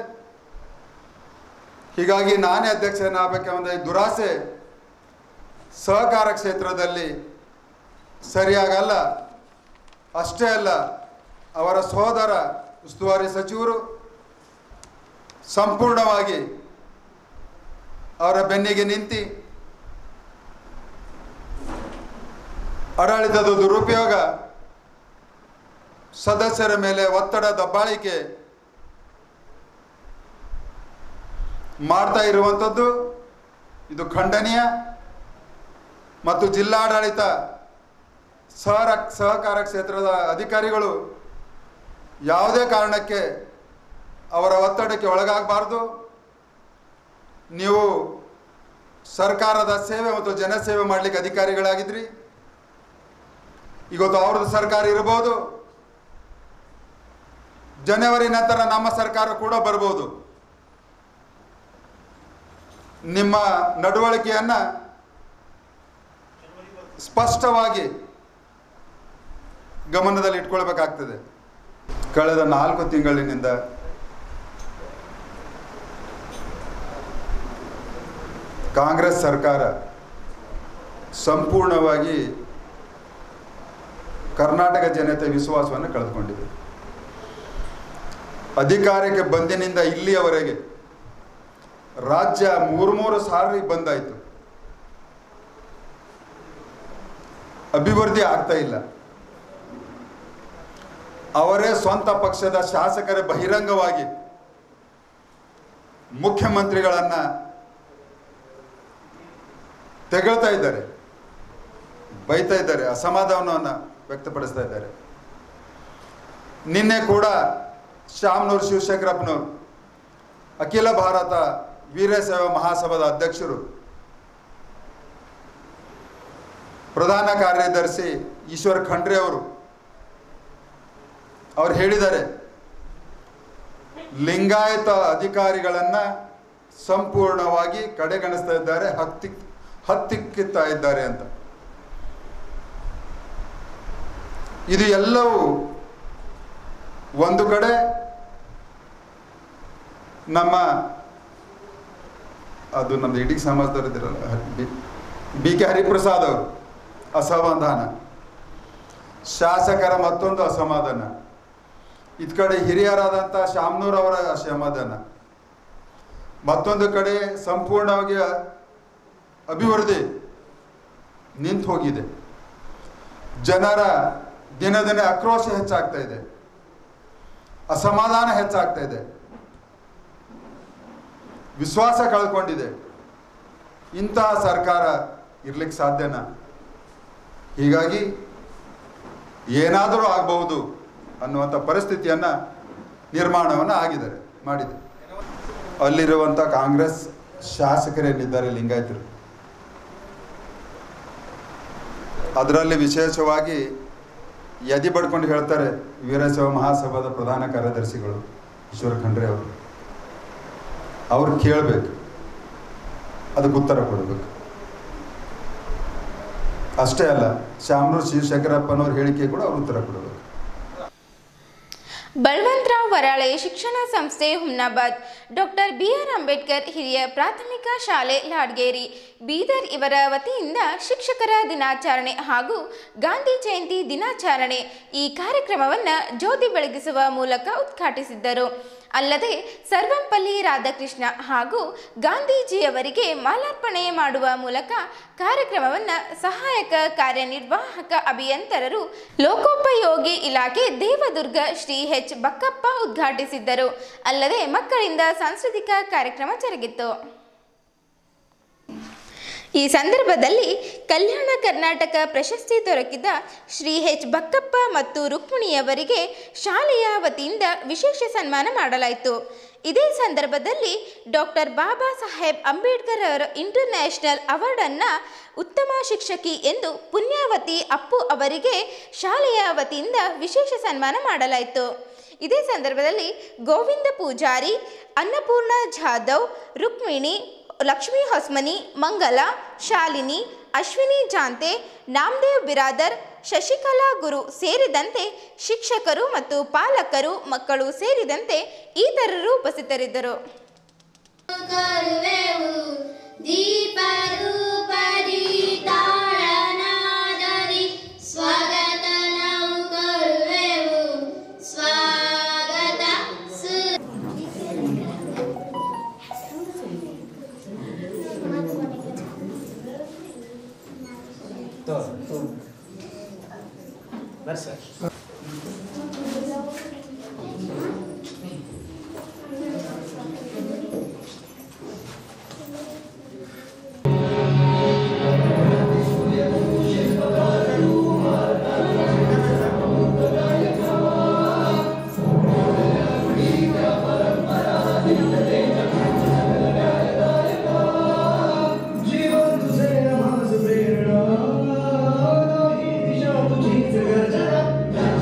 ಹೀಗಾಗಿ ನಾನೇ ಅಧ್ಯಕ್ಷನಾಗಬೇಕೆಂಬ ಈ ದುರಾಸೆ ಸಹಕಾರ ಕ್ಷೇತ್ರದಲ್ಲಿ ಸರಿಯಾಗಲ್ಲ ಅಷ್ಟೇ ಅಲ್ಲ ಅವರ ಸೋದರ ಉಸ್ತುವಾರಿ ಸಚಿವರು ಸಂಪೂರ್ಣವಾಗಿ ಅವರ ಬೆನ್ನಿಗೆ ನಿಂತು ಆಡಳಿತದ ದುರುಪಯೋಗ ಸದಸ್ಯರ ಮೇಲೆ ಒತ್ತಡ ದಬ್ಬಾಳಿಕೆ ಮಾಡ್ತಾ ಇರುವಂಥದ್ದು ಇದು ಖಂಡನೀಯ ಮತ್ತು ಜಿಲ್ಲಾಡಳಿತ ಸಹರ ಸಹಕಾರ ಕ್ಷೇತ್ರದ ಅಧಿಕಾರಿಗಳು ಯಾವುದೇ ಕಾರಣಕ್ಕೆ ಅವರ ಒತ್ತಡಕ್ಕೆ ಒಳಗಾಗಬಾರ್ದು ನೀವು ಸರ್ಕಾರದ ಸೇವೆ ಮತ್ತು ಜನಸೇವೆ ಮಾಡಲಿಕ್ಕೆ ಅಧಿಕಾರಿಗಳಾಗಿದ್ರಿ ಇವತ್ತು ಅವ್ರದ್ದು ಸರ್ಕಾರ ಇರಬಹುದು ಜನವರಿ ನಂತರ ನಮ್ಮ ಸರ್ಕಾರ ಕೂಡ ಬರ್ಬೋದು ನಿಮ್ಮ ನಡವಳಿಕೆಯನ್ನು ಸ್ಪಷ್ಟವಾಗಿ ಗಮನದಲ್ಲಿ ಇಟ್ಕೊಳ್ಬೇಕಾಗ್ತದೆ ಕಳೆದ ನಾಲ್ಕು ತಿಂಗಳಿನಿಂದ ಕಾಂಗ್ರೆಸ್ ಸರ್ಕಾರ ಸಂಪೂರ್ಣವಾಗಿ ಕರ್ನಾಟಕ ಜನತೆ ವಿಶ್ವಾಸವನ್ನು ಕಳೆದುಕೊಂಡಿದೆ ಅಧಿಕಾರಕ್ಕೆ ಬಂದಿನಿಂದ ಇಲ್ಲಿಯವರೆಗೆ ರಾಜ್ಯ ಮೂರು ಮೂರು ಸಾರಿ ಬಂದಾಯಿತು ಅಭಿವೃದ್ಧಿ ಆಗ್ತಾ ಇಲ್ಲ ಅವರೇ ಸ್ವಂತ ಪಕ್ಷದ ಶಾಸಕರೇ ಬಹಿರಂಗವಾಗಿ ಮುಖ್ಯಮಂತ್ರಿಗಳನ್ನ ತೆಗಳ್ತಾ ಇದ್ದಾರೆ ಬೈತಾ ಇದ್ದಾರೆ ಅಸಮಾಧಾನವನ್ನು ವ್ಯಕ್ತಪಡಿಸ್ತಾ ಇದ್ದಾರೆ ನಿನ್ನೆ ಕೂಡ ಶ್ಯಾಮ್ನೂರ್ ಶಿವಶಂಕರಪ್ಪನವರು ಅಖಿಲ ಭಾರತ ವೀರಶೈವ ಮಹಾಸಭಾದ ಅಧ್ಯಕ್ಷರು ಪ್ರಧಾನ ಕಾರ್ಯದರ್ಶಿ ಈಶ್ವರ್ ಖಂಡ್ರೆ ಅವರು ಅವ್ರು ಹೇಳಿದ್ದಾರೆ ಲಿಂಗಾಯತ ಅಧಿಕಾರಿಗಳನ್ನ ಸಂಪೂರ್ಣವಾಗಿ ಕಡೆಗಣಿಸ್ತಾ ಇದ್ದಾರೆ ಹತ್ತಿ ಹತ್ತಿಕ್ಕಿತ್ತಾ ಇದ್ದಾರೆ ಅಂತ ಇದು ಎಲ್ಲವೂ ಒಂದು ಕಡೆ ನಮ್ಮ ಅದು ನಮ್ದು ಇಡೀ ಸಮಾಜದವ್ರು ಇದ್ರಲ್ಲ ಬಿ ಕೆ ಹರಿಪ್ರಸಾದ್ ಅವರು ಅಸಮಾಧಾನ ಶಾಸಕರ ಮತ್ತೊಂದು ಅಸಮಾಧಾನ ಇದ್ ಕಡೆ ಹಿರಿಯರಾದಂಥ ಶಾಮ್ನೂರ್ ಅವರ ಅಸಮಾಧಾನ ಮತ್ತೊಂದು ಕಡೆ ಸಂಪೂರ್ಣವಾಗಿ ಅಭಿವೃದ್ಧಿ ನಿಂತು ಹೋಗಿದೆ ಜನರ ದಿನ ದಿನ ಆಕ್ರೋಶ ಹೆಚ್ಚಾಗ್ತಾ ಇದೆ ಅಸಮಾಧಾನ ಹೆಚ್ಚಾಗ್ತಾ ಇದೆ ವಿಶ್ವಾಸ ಕಳ್ಕೊಂಡಿದೆ ಇಂತಹ ಸರ್ಕಾರ ಇರ್ಲಿಕ್ಕೆ ಸಾಧ್ಯನಾ ಹೀಗಾಗಿ ಏನಾದರೂ ಆಗಬಹುದು ಅನ್ನುವಂಥ ಪರಿಸ್ಥಿತಿಯನ್ನು ನಿರ್ಮಾಣವನ್ನು ಆಗಿದ್ದಾರೆ ಮಾಡಿದೆ ಅಲ್ಲಿರುವಂಥ ಕಾಂಗ್ರೆಸ್ ಶಾಸಕರೇನಿದ್ದಾರೆ ಲಿಂಗಾಯತರು ಅದರಲ್ಲಿ ವಿಶೇಷವಾಗಿ ಯದಿ ಬಡ್ಕೊಂಡು ಹೇಳ್ತಾರೆ ವೀರಶೈವ ಮಹಾಸಭಾದ ಪ್ರಧಾನ ಕಾರ್ಯದರ್ಶಿಗಳು ಈಶ್ವರ ಖಂಡ್ರೆ ಅವರು ಅವ್ರು ಕೇಳಬೇಕು ಅದಕ್ಕೆ ಉತ್ತರ ಕೊಡಬೇಕು ಅಷ್ಟೇ ಅಲ್ಲ ಶಾಮನೂರು ಶಿವಶಂಕರಪ್ಪನವ್ರ ಹೇಳಿಕೆ ಕೂಡ ಅವ್ರು ಉತ್ತರ ಕೊಡಬೇಕು ಬಲ್ವಂತರಾವ್ ವರಾಳೆ ಶಿಕ್ಷಣ ಸಂಸ್ಥೆ Humnabad doctor B R Ambedkar ಹಿರಿಯ ಪ್ರಾಥಮಿಕ ಶಾಲೆ ಲಾಡ್ಗೇರಿ ಬೀದರ್ ಇವರ ವತಿಯಿಂದ ಶಿಕ್ಷಕರ ದಿನಾಚರಣೆ ಹಾಗೂ ಗಾಂಧಿ ಜಯಂತಿ ದಿನಾಚರಣೆ ಈ ಕಾರ್ಯಕ್ರಮವನ್ನು ಜ್ಯೋತಿ ಬೆಳಗಿಸುವ ಮೂಲಕ ಉದ್ಘಾಟಿಸಿದ್ದರು ಅಲ್ಲದೆ ಸರ್ವಂಪಲ್ಲಿ ರಾಧಾಕೃಷ್ಣ ಹಾಗೂ ಗಾಂಧೀಜಿಯವರಿಗೆ ಮಾಲಾರ್ಪಣೆ ಮಾಡುವ ಮೂಲಕ ಕಾರ್ಯಕ್ರಮವನ್ನು ಸಹಾಯಕ ಕಾರ್ಯನಿರ್ವಾಹಕ ಅಭಿಯಂತರರು ಲೋಕೋಪಯೋಗಿ ಇಲಾಖೆ ದೇವದುರ್ಗ ಶ್ರೀ ಎಚ್ ಬಕ್ಕಪ್ಪ ಉದ್ಘಾಟಿಸಿದ್ದರು ಅಲ್ಲದೆ ಮಕ್ಕಳಿಂದ ಸಾಂಸ್ಕೃತಿಕ ಕಾರ್ಯಕ್ರಮ ಜರುಗಿತು ಈ ಸಂದರ್ಭದಲ್ಲಿ ಕಲ್ಯಾಣ ಕರ್ನಾಟಕ ಪ್ರಶಸ್ತಿ ದೊರಕಿದ ಶ್ರೀ ಎಚ್ ಬಕ್ಕಪ್ಪ ಮತ್ತು ರುಕ್ಮಿಣಿಯವರಿಗೆ ಶಾಲೆಯ ವತಿಯಿಂದ ವಿಶೇಷ ಸನ್ಮಾನ ಮಾಡಲಾಯಿತು ಇದೇ ಸಂದರ್ಭದಲ್ಲಿ ಡಾಕ್ಟರ್ ಬಾಬಾ ಸಾಹೇಬ್ ಅಂಬೇಡ್ಕರ್ ಅವರ ಇಂಟರ್ನ್ಯಾಷನಲ್ ಅವಾರ್ಡನ್ನು ಉತ್ತಮ ಶಿಕ್ಷಕಿ ಎಂದು ಪುಣ್ಯಾವತಿ ಅಪ್ಪು ಅವರಿಗೆ ಶಾಲೆಯ ವತಿಯಿಂದ ವಿಶೇಷ ಸನ್ಮಾನ ಮಾಡಲಾಯಿತು ಇದೇ ಸಂದರ್ಭದಲ್ಲಿ ಗೋವಿಂದ ಪೂಜಾರಿ ಅನ್ನಪೂರ್ಣ ಜಾಧವ್ ರುಕ್ಮಿಣಿ ಲಕ್ಷ್ಮೀ ಹೊಸ್ಮನಿ ಮಂಗಲ ಶಾಲಿನಿ ಅಶ್ವಿನಿ ಜಾಂತೆ ನಾಮದೇವ್ ಬಿರಾದರ್ ಶಶಿಕಲಾ ಗುರು ಸೇರಿದಂತೆ ಶಿಕ್ಷಕರು ಮತ್ತು ಪಾಲಕರು ಮಕ್ಕಳು ಸೇರಿದಂತೆ ಇತರರು ಉಪಸ್ಥಿತರಿದ್ದರು ಕರುವೆವು ದೀಪರೂಪದಿ ತಾಳನಾದರಿ ಸ್ವಾಗತ ನಾವು ಕರುವೆವು ಸ್ವಾಗತ ಸು ಬರ್ಸ जीवन तुझे नमाज प्रेरणा ही दिशा तुझीच गरजा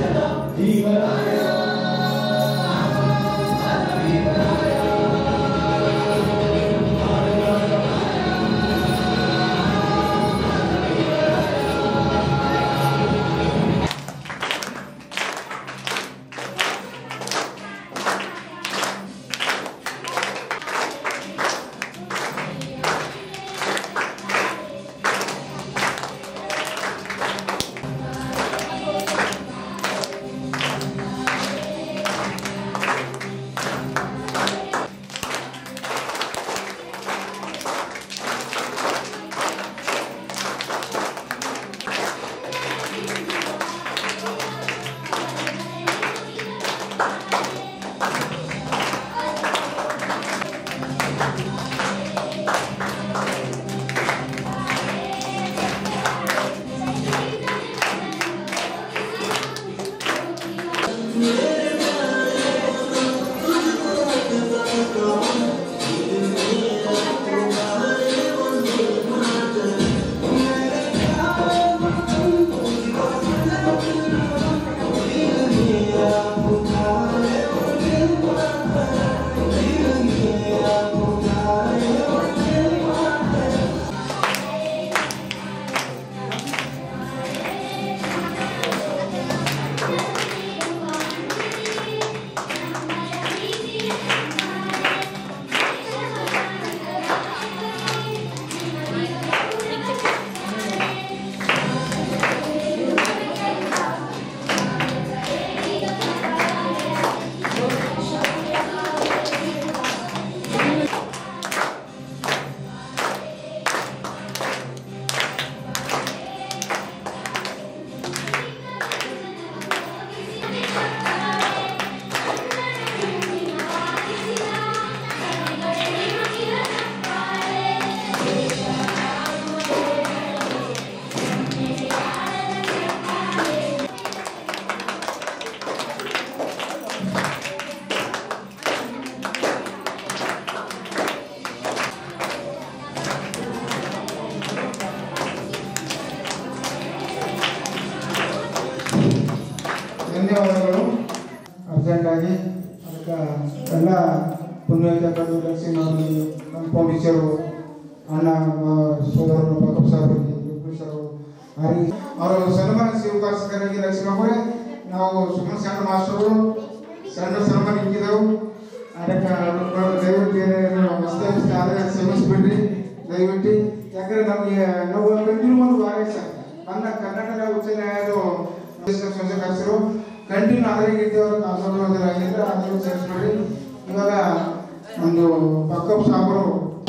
ಧನ್ಯವಾದಗಳು ಅರ್ಜೆಂಟಾಗಿ ಅದಕ್ಕೆ ಎಲ್ಲ ಪುಣ್ಯಕರು ಲಕ್ಷ್ಮೀ ನಮ್ಮ ಪೊಲೀಸರು ಅಣ್ಣ ಸೋದರರು ಬಕಪ್ ಸಾಹೇಬರಿಗೆ ಪೊಲೀಸರು ಹಾಗೆ ಅವರು ಸನ್ಮಾನ ಸ್ವೀಕರಿಸಿದವರಿಗೆ ಲಕ್ಷ್ಮೀ ಅವರೇ ನಾವು ಸುಮ್ಮನೆ ಸಣ್ಣ ಮಾಸ್ಟರು ಸಣ್ಣ ಸನ್ಮಾನ ಇಕ್ಕಿದೆವು ಅದಕ್ಕೆ ಅವ್ರು ದಯವಿಟ್ಟು ಏನೇನು ಹೊಸ್ದಾಗಿ ಆದರೆ ಕ್ಷಮಿಸ್ಬಿಡ್ರಿ ದಯವಿಟ್ಟು ಯಾಕಂದ್ರೆ ನಮಗೆ ನಾವು ಕಂಟಿನ್ಯೂ ಒಂದು ವಾರ ಸರ್ ನನ್ನ ಕರ್ನಾಟಕ ಉಚ್ಚ ನ್ಯಾಯಾಲಯದ ಸಂಸದರು ಕಂಟಿನ್ಯೂ ಆದ್ರೆ ಇದ್ದೇವರು ಕಾಸರವಾಗಿದ್ರೆ ಅದನ್ನು ಸೇರಿಸ್ಬಿಡ್ರಿ ಇವಾಗ ಒಂದು ಬಕ್ಕಪ್ ಸಾಬರು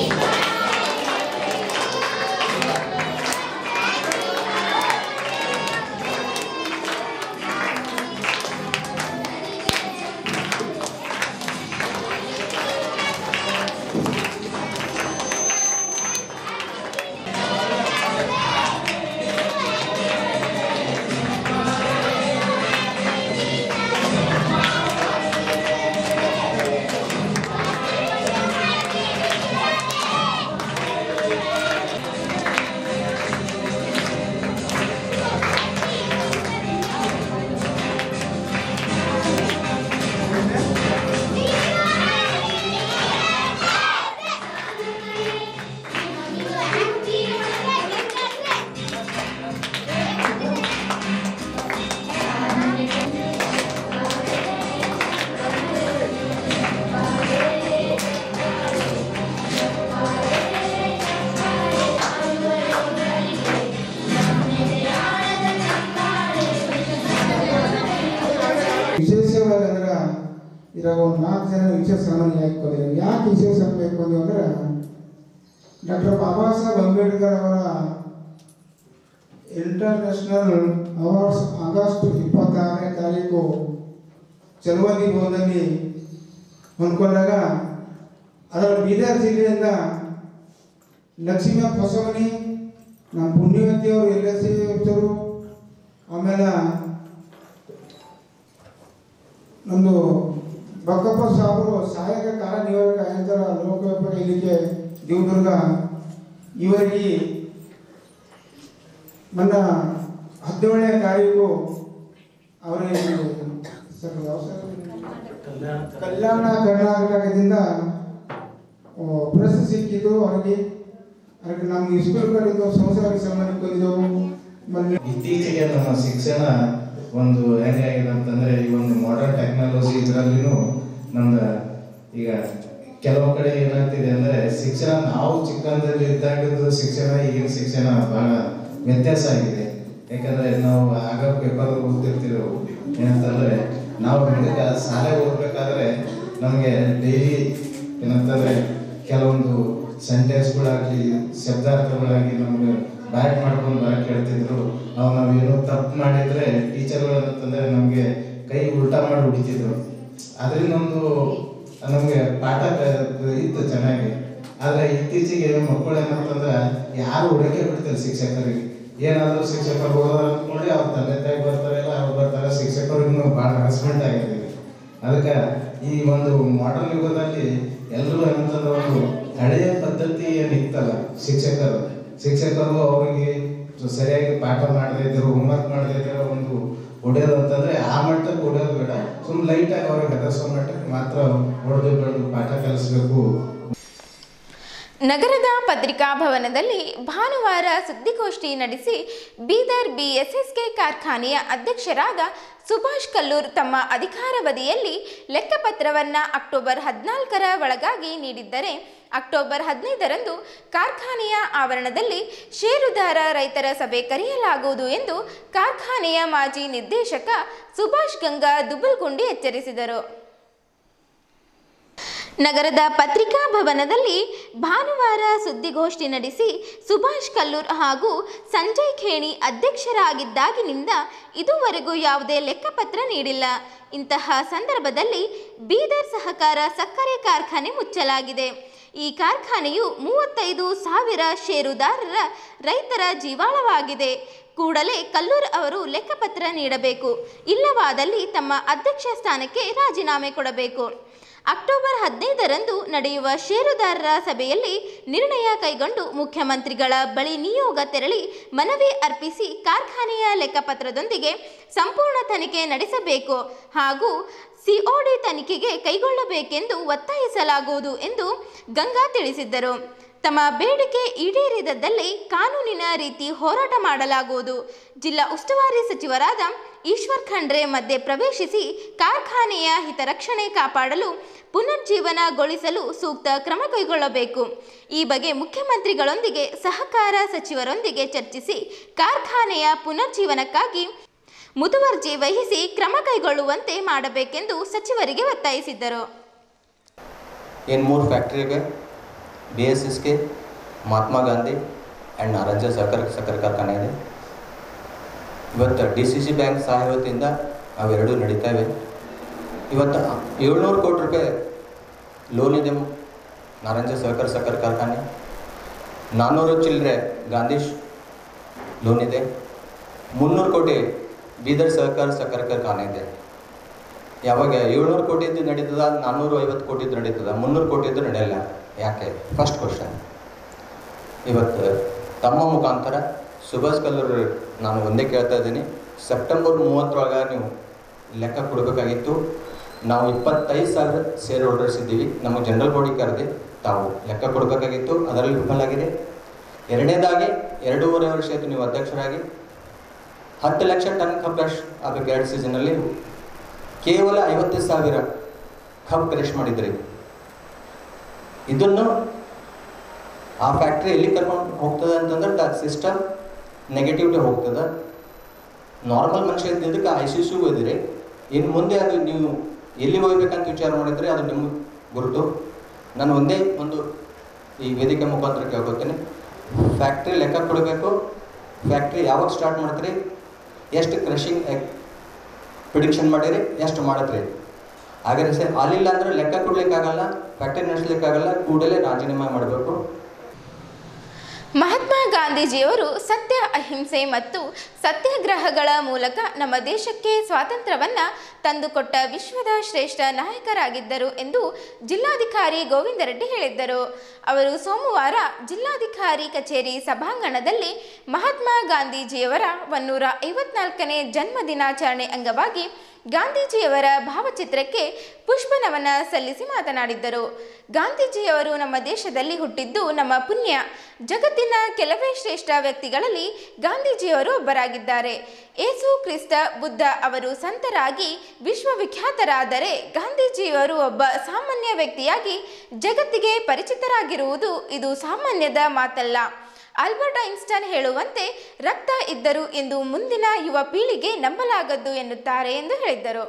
ವಿಶೇಷವಾಗಿ ಅಂದ್ರೆ ಇವಾಗ ಒಂದು ನಾಲ್ಕು ಜನ ವಿಶೇಷ ಸನ್ಮಾನ ಯಾಕೆ ಬಂದಿದ್ದಾರೆ ಯಾಕೆ ವಿಶೇಷ ಸನ್ಮಾನ ಯಾಕೆ ಬಂದಿವಿ ಅಂದ್ರೆ ಡಾಕ್ಟರ್ ಬಾಬಾ ಸಾಹೇಬ್ ಅಂಬೇಡ್ಕರ್ ಅವರ ಇಂಟರ್ನ್ಯಾಷನಲ್ ಅವಾರ್ಡ್ಸ್ ಆಗಸ್ಟ್ ಇಪ್ಪತ್ತಾರನೇ ತಾರೀಕು ಚಲುವಲಿ ಭವನದಲ್ಲಿ ಹೊಂದ್ಕೊಂಡಾಗ ಅದರ ಬೀದರ್ ಜಿಲ್ಲೆಯಿಂದ ಲಕ್ಷ್ಮೀ ಬಸವನಿ ನಮ್ಮ ಪುಣ್ಯವತಿಯವರು ಎಲ್ ಎಸ್ ಸಿ ಆಮೇಲೆ ನಮ್ಮದು ಬಕ್ಕಪ್ಪ ಸಾಹೇಬರು ಸಹಾಯಕ ಕಾರ್ಯನಿರ್ವಾಹಕ ಆಯುಕ್ತರ ಲೋಕೋಪಯೋಗಿ ಇಲಾಖೆ ದೇವದುರ್ಗ ಇವರಿಗೆ ನನ್ನ ಹದಿನೇಳನೇ ತಾರೀಕು ಅವರಿಗೆ ಸರ್ ಯಾವ ಸರ್ ಕಲ್ಯಾಣ ಕರ್ನಾಟಕದಿಂದ ಆ, ಪ್ರಶಸ್ತಿ ಸಿಕ್ಕಿದ್ದು ಅವರಿಗೆ ಅದಕ್ಕೆ ನಮ್ಮ ಸ್ಕೂಲ್ ಕಡೆಯಿಂದ ಸಂಸಾರ ಸನ್ಮಾನಕ್ಕೆ ಬಂದಿದ್ದೆವು ಮೊನ್ನೆ ಇತ್ತೀಚೆಗೆ ನಮ್ಮ ಶಿಕ್ಷಣ ಒಂದು ಹೆಂಗಾಗಿದೆ ಅಂತಂದ್ರೆ ಈ ಒಂದು ಮಾಡರ್ನ್ ಟೆಕ್ನಾಲಜಿ ಇದರಲ್ಲಿನೂ ನಮ್ದು ಈಗ ಕೆಲವು ಕಡೆ ಏನಾಗ್ತಿದೆ ಅಂದ್ರೆ ಶಿಕ್ಷಣ ನಾವು ಚಿಕ್ಕಂದಲ್ಲಿ ಇದ್ದಾಗಿದ್ದು ಶಿಕ್ಷಣ ಈಗಿನ ಶಿಕ್ಷಣ ಬಹಳ ವ್ಯತ್ಯಾಸ ಆಗಿದೆ ಯಾಕಂದ್ರೆ ನಾವು ಆಗ ಪೇಪರ್ ಓದ್ತಿರ್ತೀವಿ ಏನಂತಂದ್ರೆ ನಾವು ಹುಡುಗ ಶಾಲೆಗೆ ಹೋಗ್ಬೇಕಾದ್ರೆ ನಮಗೆ ಡೈಲಿ ಏನಂತಂದ್ರೆ ಕೆಲವೊಂದು ಸೆಂಟೆನ್ಸ್ಗಳಾಗಲಿ ಶಬ್ದಾರ್ಥಗಳಾಗಿ ನಮ್ಗೆ ಬ್ಯಾಟ್ ಮಾಡ್ಕೊಂಡು ಬರಕ್ಕೆ ಹೇಳ್ತಿದ್ರು ಅವು ನಾವೇನೋ ತಪ್ಪು ಮಾಡಿದ್ರೆ ಟೀಚರ್ಗಳು ಏನಂತಂದ್ರೆ ನಮಗೆ ಕೈ ಉಲ್ಟಾ ಮಾಡಿ ಹೊಡಿತಿದ್ರು ಅದರಿಂದ ಒಂದು ನಮಗೆ ಪಾಠ ಕ- ಇತ್ತು ಚೆನ್ನಾಗಿ ಆದ್ರೆ ಇತ್ತೀಚೆಗೆ ಮಕ್ಕಳು ಏನಂತಂದ್ರೆ ಯಾರು ಹುಡುಗಿ ಬಿಡ್ತಾರೆ ಶಿಕ್ಷಕರಿಗೆ ಏನಾದರೂ ಶಿಕ್ಷಕರು ಹೋಗೋರು ಅಂದ್ಕೊಂಡು ಅವ್ರ ತಂದೆ ತಾಯಿ ಬರ್ತಾರೆ ಇಲ್ಲ ಅವ್ರು ಬರ್ತಾರೆ ಶಿಕ್ಷಕರಿಗೂ ಭಾಳ ಹರಸ್ಮೆಂಟ್ ಆಗಿದೆ ಅದಕ್ಕೆ ಈ ಒಂದು ಮಾಡರ್ನ್ ಯುಗದಲ್ಲಿ ಎಲ್ಲರೂ ಏನಂತಂದ್ರೆ ಒಂದು ಹಳೆಯ ಪದ್ಧತಿ ಏನಿತ್ತಲ್ಲ ಶಿಕ್ಷಕರು ಶಿಕ್ಷಕರು ಅವರಿಗೆ ಸರಿಯಾಗಿ ಪಾಠ ಮಾಡದೇ ಇದ್ರು ಹೋಮ್ವರ್ಕ್ ಮಾಡದೇ ಇದ್ರೆ ಒಂದು ಹೊಡೆಯೋದು ಅಂತಂದ್ರೆ ಆ ಮಟ್ಟಕ್ಕೆ ಹೊಡೆಯೋದು ಬೇಡ ಸುಮ್ಮನೆ ಲೈಟಾಗಿ ಅವ್ರಿಗೆ ಹೆದರ್ಸೋ ಮಟ್ಟಕ್ಕೆ ಮಾತ್ರ ಹೊಡೆದು ಬೆಳೆದು ಪಾಠ ಕಲಿಸ್ಬೇಕು ನಗರದ ಪತ್ರಿಕಾ ಭವನದಲ್ಲಿ ಭಾನುವಾರ ಸುದ್ದಿಗೋಷ್ಠಿ ನಡೆಸಿ ಬೀದರ್ ಬಿಎಸ್ಎಸ್ಕೆ ಕಾರ್ಖಾನೆಯ ಅಧ್ಯಕ್ಷರಾದ ಸುಭಾಷ್ ಕಲ್ಲೂರ್ ತಮ್ಮ ಅಧಿಕಾರಾವಧಿಯಲ್ಲಿ ಲೆಕ್ಕಪತ್ರವನ್ನು ಅಕ್ಟೋಬರ್ ಹದಿನಾಲ್ಕರ ಒಳಗಾಗಿ ನೀಡಿದ್ದರೆ ಅಕ್ಟೋಬರ್ ಹದಿನೈದರಂದು ಕಾರ್ಖಾನೆಯ ಆವರಣದಲ್ಲಿ ಷೇರುದಾರ ರೈತರ ಸಭೆ ಕರೆಯಲಾಗುವುದು ಎಂದು ಕಾರ್ಖಾನೆಯ ಮಾಜಿ ನಿರ್ದೇಶಕ ಸುಭಾಷ್ ಗಂಗಾ ದುಬಲ್ಗುಂಡಿ ಎಚ್ಚರಿಸಿದರು ನಗರದ ಪತ್ರಿಕಾ ಭವನದಲ್ಲಿ ಭಾನುವಾರ ಸುದ್ದಿಗೋಷ್ಠಿ ನಡೆಸಿ ಸುಭಾಷ್ ಕಲ್ಲೂರ್ ಹಾಗೂ ಸಂಜಯ್ ಖೇಣಿ ಅಧ್ಯಕ್ಷರಾಗಿದ್ದಾಗಿನಿಂದ ಇದುವರೆಗೂ ಯಾವುದೇ ಲೆಕ್ಕಪತ್ರ ನೀಡಿಲ್ಲ ಇಂತಹ ಸಂದರ್ಭದಲ್ಲಿ ಬೀದರ್ ಸಹಕಾರ ಸಕ್ಕರೆ ಕಾರ್ಖಾನೆ ಮುಚ್ಚಲಾಗಿದೆ ಈ ಕಾರ್ಖಾನೆಯು ಮೂವತ್ತೈದು ಸಾವಿರ ಷೇರುದಾರರ ರೈತರ ಜೀವಾಳವಾಗಿದೆ ಕೂಡಲೇ ಕಲ್ಲೂರ್ ಅವರು ಲೆಕ್ಕಪತ್ರ ನೀಡಬೇಕು ಇಲ್ಲವಾದಲ್ಲಿ ತಮ್ಮ ಅಧ್ಯಕ್ಷ ಸ್ಥಾನಕ್ಕೆ ರಾಜೀನಾಮೆ ಕೊಡಬೇಕು ಅಕ್ಟೋಬರ್ ಹದಿನೈದರಂದು ನಡೆಯುವ ಷೇರುದಾರರ ಸಭೆಯಲ್ಲಿ ನಿರ್ಣಯ ಕೈಗೊಂಡು ಮುಖ್ಯಮಂತ್ರಿಗಳ ಬಳಿ ನಿಯೋಗ ತೆರಳಿ ಮನವಿ ಅರ್ಪಿಸಿ ಕಾರ್ಖಾನೆಯ ಲೆಕ್ಕಪತ್ರದೊಂದಿಗೆ ಸಂಪೂರ್ಣ ತನಿಖೆ ನಡೆಸಬೇಕು ಹಾಗೂ ಸಿಒಡಿ ತನಿಖೆಗೆ ಕೈಗೊಳ್ಳಬೇಕೆಂದು ಒತ್ತಾಯಿಸಲಾಗುವುದು ಎಂದು ಗಂಗಾ ತಿಳಿಸಿದ್ದರು ತಮ್ಮ ಬೇಡಿಕೆ ಈಡೇರಿದದ್ದಲ್ಲಿ ಕಾನೂನಿನ ರೀತಿ ಹೋರಾಟ ಮಾಡಲಾಗುವುದು ಜಿಲ್ಲಾ ಉಸ್ತುವಾರಿ ಸಚಿವರಾದ ಈಶ್ವರ್ ಖಂಡ್ರೆ ಮಧ್ಯೆ ಪ್ರವೇಶಿಸಿ ಕಾರ್ಖಾನೆಯ ಹಿತರಕ್ಷಣೆ ಕಾಪಾಡಲು ಪುನರ್ಜೀವನಗೊಳಿಸಲು ಸೂಕ್ತ ಕ್ರಮ ಕೈಗೊಳ್ಳಬೇಕು ಈ ಬಗ್ಗೆ ಮುಖ್ಯಮಂತ್ರಿಗಳೊಂದಿಗೆ ಸಹಕಾರ ಸಚಿವರೊಂದಿಗೆ ಚರ್ಚಿಸಿ ಕಾರ್ಖಾನೆಯ ಪುನರ್ಜೀವನಕ್ಕಾಗಿ ಮುತುವರ್ಜಿ ವಹಿಸಿ ಕ್ರಮ ಕೈಗೊಳ್ಳುವಂತೆ ಮಾಡಬೇಕೆಂದು ಸಚಿವರಿಗೆ ಒತ್ತಾಯಿಸಿದ್ದರು ಏನು ಮೂರು ಫ್ಯಾಕ್ಟ್ರಿ ಇವೆ B S S K Mahatma Gandhi and Naranja ಸಕ್ಕರೆ ಸಕ್ಕರೆ ಕಾರ್ಖಾನೆ ಇದೆ ಇವತ್ತು ಡಿ ಸಿ ಸಿ ಬ್ಯಾಂಕ್ ಸಹಾಯದಿಂದ ಅವೆರಡೂ ನಡೀತಾ ಇವೆ ಇವತ್ತು ಏಳ್ನೂರು ಕೋಟಿ ರೂಪಾಯಿ ಲೋನ್ ಇದೆ ನಾರಂಜ ಸಹಕಾರ ಸಕ್ಕರೆ ಕಾರ್ಖಾನೆ ನಾನ್ನೂರು ಚಿಲ್ಲರೆ ಗಾಂಧಿ ಲೋನ್ ಇದೆ ಮುನ್ನೂರು ಕೋಟಿ ಬೀದರ್ ಸಹಕಾರ ಸಕ್ಕರೆ ಕಾರ್ಖಾನೆ ಇದೆ ಯಾವಾಗ ಏಳ್ನೂರು ಕೋಟಿದ್ದು ನಡೀತದ ನಾನ್ನೂರು ಐವತ್ತು ಕೋಟಿದ್ದು ನಡೀತದ ಮುನ್ನೂರು ಕೋಟಿದ್ದು ನಡೆಯಲ್ಲ ಯಾಕೆ ಫಸ್ಟ್ ಕ್ವಶನ್ ಇವತ್ತು ತಮ್ಮ ಮುಖಾಂತರ ಸುಭಾಷ್ ಕಲ್ಲೂರು ನಾನು ಒಂದೇ ಕೇಳ್ತಾ ಇದ್ದೀನಿ ಸೆಪ್ಟೆಂಬರ್ ಮೂವತ್ತರೊಳಗೆ ನೀವು ಲೆಕ್ಕ ಕೊಡಬೇಕಾಗಿತ್ತು ನಾವು ಇಪ್ಪತ್ತೈದು ಸಾವಿರ ಶೇರ್ ಹೋಲ್ಡರ್ಸ್ ಇದ್ದೀವಿ ನಮಗೆ ಜನರಲ್ ಬಾಡಿ ಕರೆದಿ ತಾವು ಲೆಕ್ಕ ಕೊಡಬೇಕಾಗಿತ್ತು ಅದರಲ್ಲಿ ವಿಫಲ ಆಗಿದೆ ಎರಡನೇದಾಗಿ ಎರಡೂವರೆ ವರ್ಷ ಆಯಿತು ನೀವು ಅಧ್ಯಕ್ಷರಾಗಿ ಹತ್ತು ಲಕ್ಷ ಟನ್ ಕಬ್ಬು ಕ್ರಷ್ ಆಗಬೇಕು ಎರಡು ಸೀಸನಲ್ಲಿ ಕೇವಲ ಐವತ್ತು ಸಾವಿರ ಕಬ್ಬು ಕ್ರಷ್ ಮಾಡಿದ್ರಿ ಇದನ್ನು ಆ ಫ್ಯಾಕ್ಟ್ರಿ ಎಲ್ಲಿ ಕರ್ಕೊಂಡು ಹೋಗ್ತದೆ ಅಂತಂದ್ರೆ ದ ಸಿಸ್ಟಮ್ ನೆಗೆಟಿವ್ಗೆ ಹೋಗ್ತದೆ ನಾರ್ಮಲ್ ಮನುಷ್ಯ ಇದ್ದಿದ್ದಕ್ಕೆ ಐ ಸಿ ಸಿಗೂ ಇದ್ದೀರಿ ಇನ್ನು ಮುಂದೆ ಅದು ನೀವು ಎಲ್ಲಿ ಹೋಗ್ಬೇಕಂತ ವಿಚಾರ ಮಾಡಿದ್ರೆ ಅದು ನಿಮ್ಗೆ ಗುರುತು ನಾನು ಒಂದೇ ಒಂದು ಈ ವೇದಿಕೆ ಮುಖಾಂತರ ಕೇಳ್ಕೊತೀನಿ ಫ್ಯಾಕ್ಟ್ರಿ ಲೆಕ್ಕ ಕೊಡಬೇಕು ಫ್ಯಾಕ್ಟ್ರಿ ಯಾವಾಗ ಸ್ಟಾರ್ಟ್ ಮಾಡ್ತೀರಿ ಎಷ್ಟು ಕ್ರಷಿಂಗ್ ಪ್ರಿಡಿಕ್ಷನ್ ಮಾಡಿರಿ ಎಷ್ಟು ಮಾಡತ್ರಿ ಹಾಗಾದ್ರೆ ಸರ್ ಅಲ್ಲಿಲ್ಲ ಅಂದ್ರೆ ಲೆಕ್ಕ ಕೊಡ್ಲಿಕ್ಕಾಗಲ್ಲ ಫ್ಯಾಕ್ಟ್ರಿ ನಡೆಸ್ಲಿಕ್ಕಾಗಲ್ಲ ಕೂಡಲೇ ರಾಜೀನಾಮೆ ಮಾಡಬೇಕು ಮಹಾತ್ಮ ಗಾಂಧೀಜಿಯವರು ಸತ್ಯ ಅಹಿಂಸೆ ಮತ್ತು ಸತ್ಯಾಗ್ರಹಗಳ ಮೂಲಕ ನಮ್ಮ ದೇಶಕ್ಕೆ ಸ್ವಾತಂತ್ರ್ಯವನ್ನ ತಂದುಕೊಟ್ಟ ವಿಶ್ವದ ಶ್ರೇಷ್ಠ ನಾಯಕರಾಗಿದ್ದರು ಎಂದು ಜಿಲ್ಲಾಧಿಕಾರಿ ಗೋವಿಂದರೆಡ್ಡಿ ಹೇಳಿದ್ದರು ಅವರು ಸೋಮವಾರ ಜಿಲ್ಲಾಧಿಕಾರಿ ಕಚೇರಿ ಸಭಾಂಗಣದಲ್ಲಿ ಮಹಾತ್ಮ ಗಾಂಧೀಜಿಯವರ ಒನ್ನೂರ ಐವತ್ನಾಲ್ಕನೇ ಜನ್ಮ ದಿನಾಚರಣೆ ಅಂಗವಾಗಿ ಗಾಂಧೀಜಿಯವರ ಭಾವಚಿತ್ರಕ್ಕೆ ಪುಷ್ಪನಮನ ಸಲ್ಲಿಸಿ ಮಾತನಾಡಿದ್ದರು ಗಾಂಧೀಜಿಯವರು ನಮ್ಮ ದೇಶದಲ್ಲಿ ಹುಟ್ಟಿದ್ದು ನಮ್ಮ ಪುಣ್ಯ ಜಗತ್ತಿನ ಕೆಲವೇ ಶ್ರೇಷ್ಠ ವ್ಯಕ್ತಿಗಳಲ್ಲಿ ಗಾಂಧೀಜಿಯವರು ಒಬ್ಬರಾಗಿದ್ದಾರೆ ಏಸು ಕ್ರಿಸ್ತ ಬುದ್ಧ ಅವರು ಸಂತರಾಗಿ ವಿಶ್ವವಿಖ್ಯಾತರಾದರೆ ಗಾಂಧೀಜಿಯವರು ಒಬ್ಬ ಸಾಮಾನ್ಯ ವ್ಯಕ್ತಿಯಾಗಿ ಜಗತ್ತಿಗೆ ಪರಿಚಿತರಾಗಿರುವುದು ಇದು ಸಾಮಾನ್ಯದ ಮಾತಲ್ಲ ಆಲ್ಬರ್ಟ್ ಐನ್ಸ್ಟೈನ್ ಹೇಳುವಂತೆ ರಕ್ತ ಇದ್ದರು ಎಂದು ಮುಂದಿನ ಯುವ ಪೀಳಿಗೆ ನಂಬಲಾಗದ್ದು ಎನ್ನುತ್ತಾರೆ ಎಂದು ಹೇಳಿದ್ದರು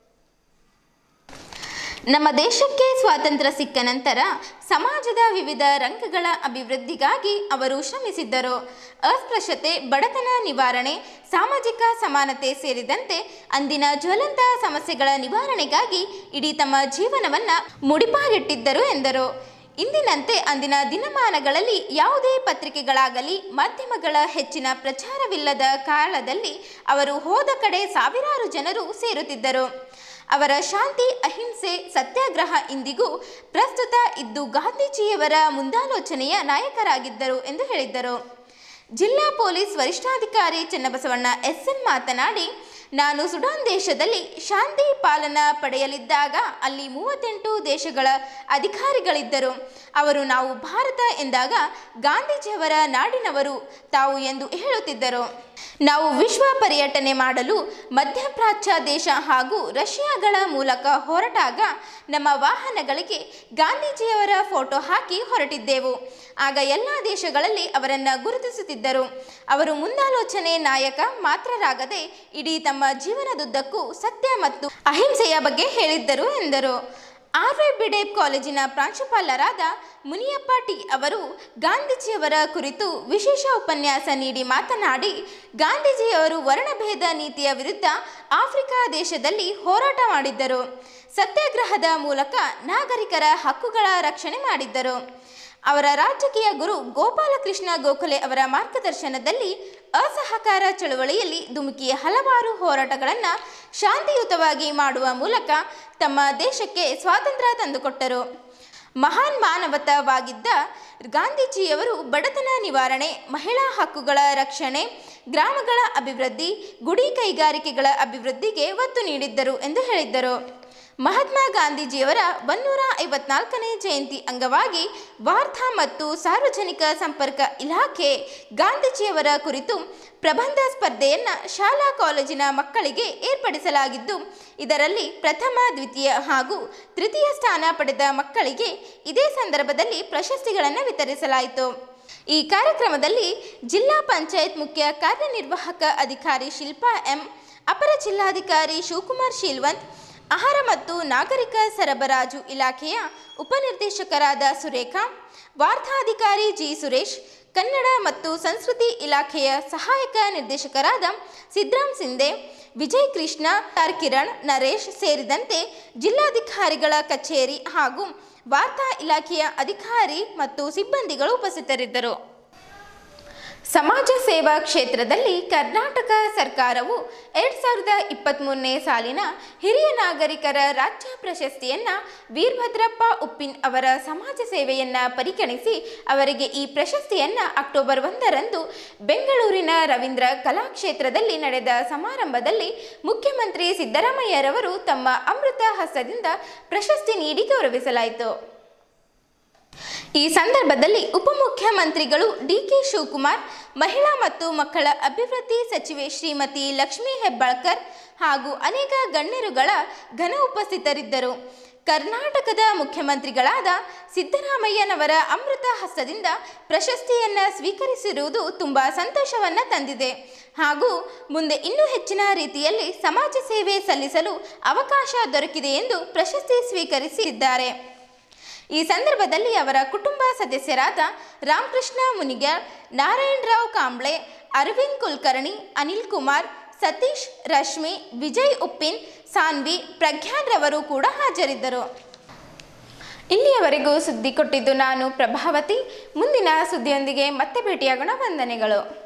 ನಮ್ಮ ದೇಶಕ್ಕೆ ಸ್ವಾತಂತ್ರ್ಯ ಸಿಕ್ಕ ನಂತರ ಸಮಾಜದ ವಿವಿಧ ರಂಗಗಳ ಅಭಿವೃದ್ಧಿಗಾಗಿ ಅವರು ಶ್ರಮಿಸಿದ್ದರು ಅಸ್ಪೃಶ್ಯತೆ ಬಡತನ ನಿವಾರಣೆ ಸಾಮಾಜಿಕ ಸಮಾನತೆ ಸೇರಿದಂತೆ ಅಂದಿನ ಜ್ವಲಂತ ಸಮಸ್ಯೆಗಳ ನಿವಾರಣೆಗಾಗಿ ಇಡೀ ತಮ್ಮ ಜೀವನವನ್ನ ಮುಡಿಪಾಗಿಟ್ಟಿದ್ದರು ಎಂದರು ಇಂದಿನಂತೆ ಅಂದಿನ ದಿನಮಾನಗಳಲ್ಲಿ ಯಾವುದೇ ಪತ್ರಿಕೆಗಳಾಗಲಿ ಮಾಧ್ಯಮಗಳ ಹೆಚ್ಚಿನ ಪ್ರಚಾರವಿಲ್ಲದ ಕಾಲದಲ್ಲಿ ಅವರು ಹೋದ ಕಡೆ ಸಾವಿರಾರು ಜನರು ಸೇರುತ್ತಿದ್ದರು ಅವರ ಶಾಂತಿ ಅಹಿಂಸೆ ಸತ್ಯಾಗ್ರಹ ಇಂದಿಗೂ ಪ್ರಸ್ತುತ ಇದ್ದು ಗಾಂಧೀಜಿಯವರ ಮುಂದಾಲೋಚನೆಯ ನಾಯಕರಾಗಿದ್ದರು ಎಂದು ಹೇಳಿದ್ದರು ಜಿಲ್ಲಾ ಪೊಲೀಸ್ ವರಿಷ್ಠಾಧಿಕಾರಿ ಚನ್ನಬಸವಣ್ಣ ಎಸ್ಎನ್ ಮಾತನಾಡಿ ನಾನು ಸುಡಾನ್ ದೇಶದಲ್ಲಿ ಶಾಂತಿ ಪಾಲನಾ ಪಡೆಯಲಿದ್ದಾಗ ಅಲ್ಲಿ ಮೂವತ್ತೆಂಟು ದೇಶಗಳ ಅಧಿಕಾರಿಗಳಿದ್ದರು ಅವರು ನಾವು ಭಾರತ ಎಂದಾಗ ಗಾಂಧೀಜಿಯವರ ನಾಡಿನವರು ತಾವು ಎಂದು ಹೇಳುತ್ತಿದ್ದರು ನಾವು ವಿಶ್ವ ಪರ್ಯಟನೆ ಮಾಡಲು ಮಧ್ಯಪ್ರಾಚ್ಯ ದೇಶ ಹಾಗೂ ರಷ್ಯಾಗಳ ಮೂಲಕ ಹೊರಟಾಗ ನಮ್ಮ ವಾಹನಗಳಿಗೆ ಗಾಂಧೀಜಿಯವರ ಫೋಟೋ ಹಾಕಿ ಹೊರಟಿದ್ದೆವು ಆಗ ಎಲ್ಲ ದೇಶಗಳಲ್ಲಿ ಅವರನ್ನು ಗುರುತಿಸುತ್ತಿದ್ದರು ಅವರು ಮುಂದಾಲೋಚನೆ ನಾಯಕ ಮಾತ್ರರಾಗದೆ ಇಡೀ ತಮ್ಮ ಜೀವನದುದ್ದಕ್ಕೂ ಸತ್ಯ ಮತ್ತು ಅಹಿಂಸೆಯ ಬಗ್ಗೆ ಹೇಳಿದ್ದರು ಎಂದರು ಆರ್ ವಿ ಬಿಡೇಬ್ ಕಾಲೇಜಿನ ಪ್ರಾಂಶುಪಾಲರಾದ ಮುನಿಯಪ್ಪ ಟಿ ಅವರು ಗಾಂಧೀಜಿಯವರ ಕುರಿತು ವಿಶೇಷ ಉಪನ್ಯಾಸ ನೀಡಿ ಮಾತನಾಡಿ ಗಾಂಧೀಜಿಯವರು ವರ್ಣಭೇದ ನೀತಿಯ ವಿರುದ್ಧ ಆಫ್ರಿಕಾ ದೇಶದಲ್ಲಿ ಹೋರಾಟ ಮಾಡಿದ್ದರು ಸತ್ಯಾಗ್ರಹದ ಮೂಲಕ ನಾಗರಿಕರ ಹಕ್ಕುಗಳ ರಕ್ಷಣೆ ಮಾಡಿದ್ದರು ಅವರ ರಾಜಕೀಯ ಗುರು ಗೋಪಾಲಕೃಷ್ಣ ಗೋಖಲೆ ಅವರ ಮಾರ್ಗದರ್ಶನದಲ್ಲಿ ಅಸಹಕಾರ ಚಳವಳಿಯಲ್ಲಿ ಧುಮುಕಿ ಹಲವಾರು ಹೋರಾಟಗಳನ್ನು ಶಾಂತಿಯುತವಾಗಿ ಮಾಡುವ ಮೂಲಕ ತಮ್ಮ ದೇಶಕ್ಕೆ ಸ್ವಾತಂತ್ರ್ಯ ತಂದುಕೊಟ್ಟರು ಮಹಾನ್ ಮಾನವತವಾಗಿದ್ದ ಗಾಂಧೀಜಿಯವರು ಬಡತನ ನಿವಾರಣೆ ಮಹಿಳಾ ಹಕ್ಕುಗಳ ರಕ್ಷಣೆ ಗ್ರಾಮಗಳ ಅಭಿವೃದ್ಧಿ ಗುಡಿ ಕೈಗಾರಿಕೆಗಳ ಅಭಿವೃದ್ಧಿಗೆ ಒತ್ತು ನೀಡಿದ್ದರು ಎಂದು ಹೇಳಿದ್ದರು ಮಹಾತ್ಮ ಗಾಂಧೀಜಿಯವರ ಒನ್ನೂರ ಐವತ್ನಾಲ್ಕನೇ ಜಯಂತಿ ಅಂಗವಾಗಿ ವಾರ್ತಾ ಮತ್ತು ಸಾರ್ವಜನಿಕ ಸಂಪರ್ಕ ಇಲಾಖೆ ಗಾಂಧೀಜಿಯವರ ಕುರಿತು ಪ್ರಬಂಧ ಸ್ಪರ್ಧೆಯನ್ನು ಶಾಲಾ ಕಾಲೇಜಿನ ಮಕ್ಕಳಿಗೆ ಏರ್ಪಡಿಸಲಾಗಿದ್ದು ಇದರಲ್ಲಿ ಪ್ರಥಮ ದ್ವಿತೀಯ ಹಾಗೂ ತೃತೀಯ ಸ್ಥಾನ ಪಡೆದ ಮಕ್ಕಳಿಗೆ ಇದೇ ಸಂದರ್ಭದಲ್ಲಿ ಪ್ರಶಸ್ತಿಗಳನ್ನು ವಿತರಿಸಲಾಯಿತು ಈ ಕಾರ್ಯಕ್ರಮದಲ್ಲಿ ಜಿಲ್ಲಾ ಪಂಚಾಯತ್ ಮುಖ್ಯ ಕಾರ್ಯನಿರ್ವಾಹಕ ಅಧಿಕಾರಿ ಶಿಲ್ಪಾ ಎಂ ಅಪರ ಜಿಲ್ಲಾಧಿಕಾರಿ ಶಿವಕುಮಾರ್ ಶೀಲ್ವಂತ್ ಆಹಾರ ಮತ್ತು ನಾಗರಿಕ ಸರಬರಾಜು ಇಲಾಖೆಯ ಉಪನಿರ್ದೇಶಕರಾದ ಸುರೇಖಾ ವಾರ್ತಾಧಿಕಾರಿ ಜಿ ಸುರೇಶ್ ಕನ್ನಡ ಮತ್ತು ಸಂಸ್ಕೃತಿ ಇಲಾಖೆಯ ಸಹಾಯಕ ನಿರ್ದೇಶಕರಾದ ಸಿದ್ರಾಮ್ ಸಿಂಧೆ ವಿಜಯ್ ಕೃಷ್ಣ ಆರ್ ಕಿರಣ್ ನರೇಶ್ ಸೇರಿದಂತೆ ಜಿಲ್ಲಾಧಿಕಾರಿಗಳ ಕಚೇರಿ ಹಾಗೂ ವಾರ್ತಾ ಇಲಾಖೆಯ ಅಧಿಕಾರಿ ಮತ್ತು ಸಿಬ್ಬಂದಿಗಳು ಉಪಸ್ಥಿತರಿದ್ದರು ಸಮಾಜ ಸೇವಾ ಕ್ಷೇತ್ರದಲ್ಲಿ ಕರ್ನಾಟಕ ಸರ್ಕಾರವು ಎರಡು ಸಾವಿರದ ಇಪ್ಪತ್ತ್ಮೂರನೇ ಸಾಲಿನ ಹಿರಿಯ ನಾಗರಿಕರ ರಾಜ್ಯ ಪ್ರಶಸ್ತಿಯನ್ನು ವೀರಭದ್ರಪ್ಪ ಉಪ್ಪಿನ್ ಅವರ ಸಮಾಜ ಸೇವೆಯನ್ನು ಪರಿಗಣಿಸಿ ಅವರಿಗೆ ಈ ಪ್ರಶಸ್ತಿಯನ್ನು ಅಕ್ಟೋಬರ್ ಒಂದರಂದು ಬೆಂಗಳೂರಿನ ರವೀಂದ್ರ ಕಲಾಕ್ಷೇತ್ರದಲ್ಲಿ ನಡೆದ ಸಮಾರಂಭದಲ್ಲಿ ಮುಖ್ಯಮಂತ್ರಿ ಸಿದ್ದರಾಮಯ್ಯರವರು ತಮ್ಮ ಅಮೃತ ಹಸ್ತದಿಂದ ಪ್ರಶಸ್ತಿ ನೀಡಿ ಗೌರವಿಸಲಾಯಿತು ಈ ಸಂದರ್ಭದಲ್ಲಿ ಉಪಮುಖ್ಯಮಂತ್ರಿಗಳು ಡಿಕೆ ಶಿವಕುಮಾರ್ ಮಹಿಳಾ ಮತ್ತು ಮಕ್ಕಳ ಅಭಿವೃದ್ಧಿ ಸಚಿವೆ ಶ್ರೀಮತಿ ಲಕ್ಷ್ಮೀ ಹೆಬ್ಬಾಳ್ಕರ್ ಹಾಗೂ ಅನೇಕ ಗಣ್ಯರುಗಳ ಘನ ಉಪಸ್ಥಿತರಿದ್ದರು ಕರ್ನಾಟಕದ ಮುಖ್ಯಮಂತ್ರಿಗಳಾದ ಸಿದ್ದರಾಮಯ್ಯನವರ ಅಮೃತ ಹಸ್ತದಿಂದ ಪ್ರಶಸ್ತಿಯನ್ನು ಸ್ವೀಕರಿಸಿರುವುದು ತುಂಬ ಸಂತೋಷವನ್ನು ತಂದಿದೆ ಹಾಗೂ ಮುಂದೆ ಇನ್ನೂ ಹೆಚ್ಚಿನ ರೀತಿಯಲ್ಲಿ ಸಮಾಜ ಸೇವೆ ಸಲ್ಲಿಸಲು ಅವಕಾಶ ದೊರಕಿದೆ ಎಂದು ಪ್ರಶಸ್ತಿ ಸ್ವೀಕರಿಸಿದ್ದಾರೆ ಈ ಸಂದರ್ಭದಲ್ಲಿ ಅವರ ಕುಟುಂಬ ಸದಸ್ಯರಾದ ರಾಮಕೃಷ್ಣ ಮುನಿಗ್ಯಾಳ್ ನಾರಾಯಣರಾವ್ ಕಾಂಬ್ಳೆ ಅರವಿಂದ್ ಕುಲಕರ್ಣಿ ಅನಿಲ್ ಕುಮಾರ್ ಸತೀಶ್ ರಶ್ಮಿ ವಿಜಯ್ ಉಪ್ಪಿನ್ ಸಾನ್ವಿ ಪ್ರಜ್ಞಾನ್ ರವರು ಕೂಡ ಹಾಜರಿದ್ದರು ಇಲ್ಲಿಯವರೆಗೂ ಸುದ್ದಿ ಕೊಟ್ಟಿದ್ದು ನಾನು ಪ್ರಭಾವತಿ ಮುಂದಿನ ಸುದ್ದಿಯೊಂದಿಗೆ ಮತ್ತೆ ಭೇಟಿಯಾಗೋಣ ವಂದನೆಗಳು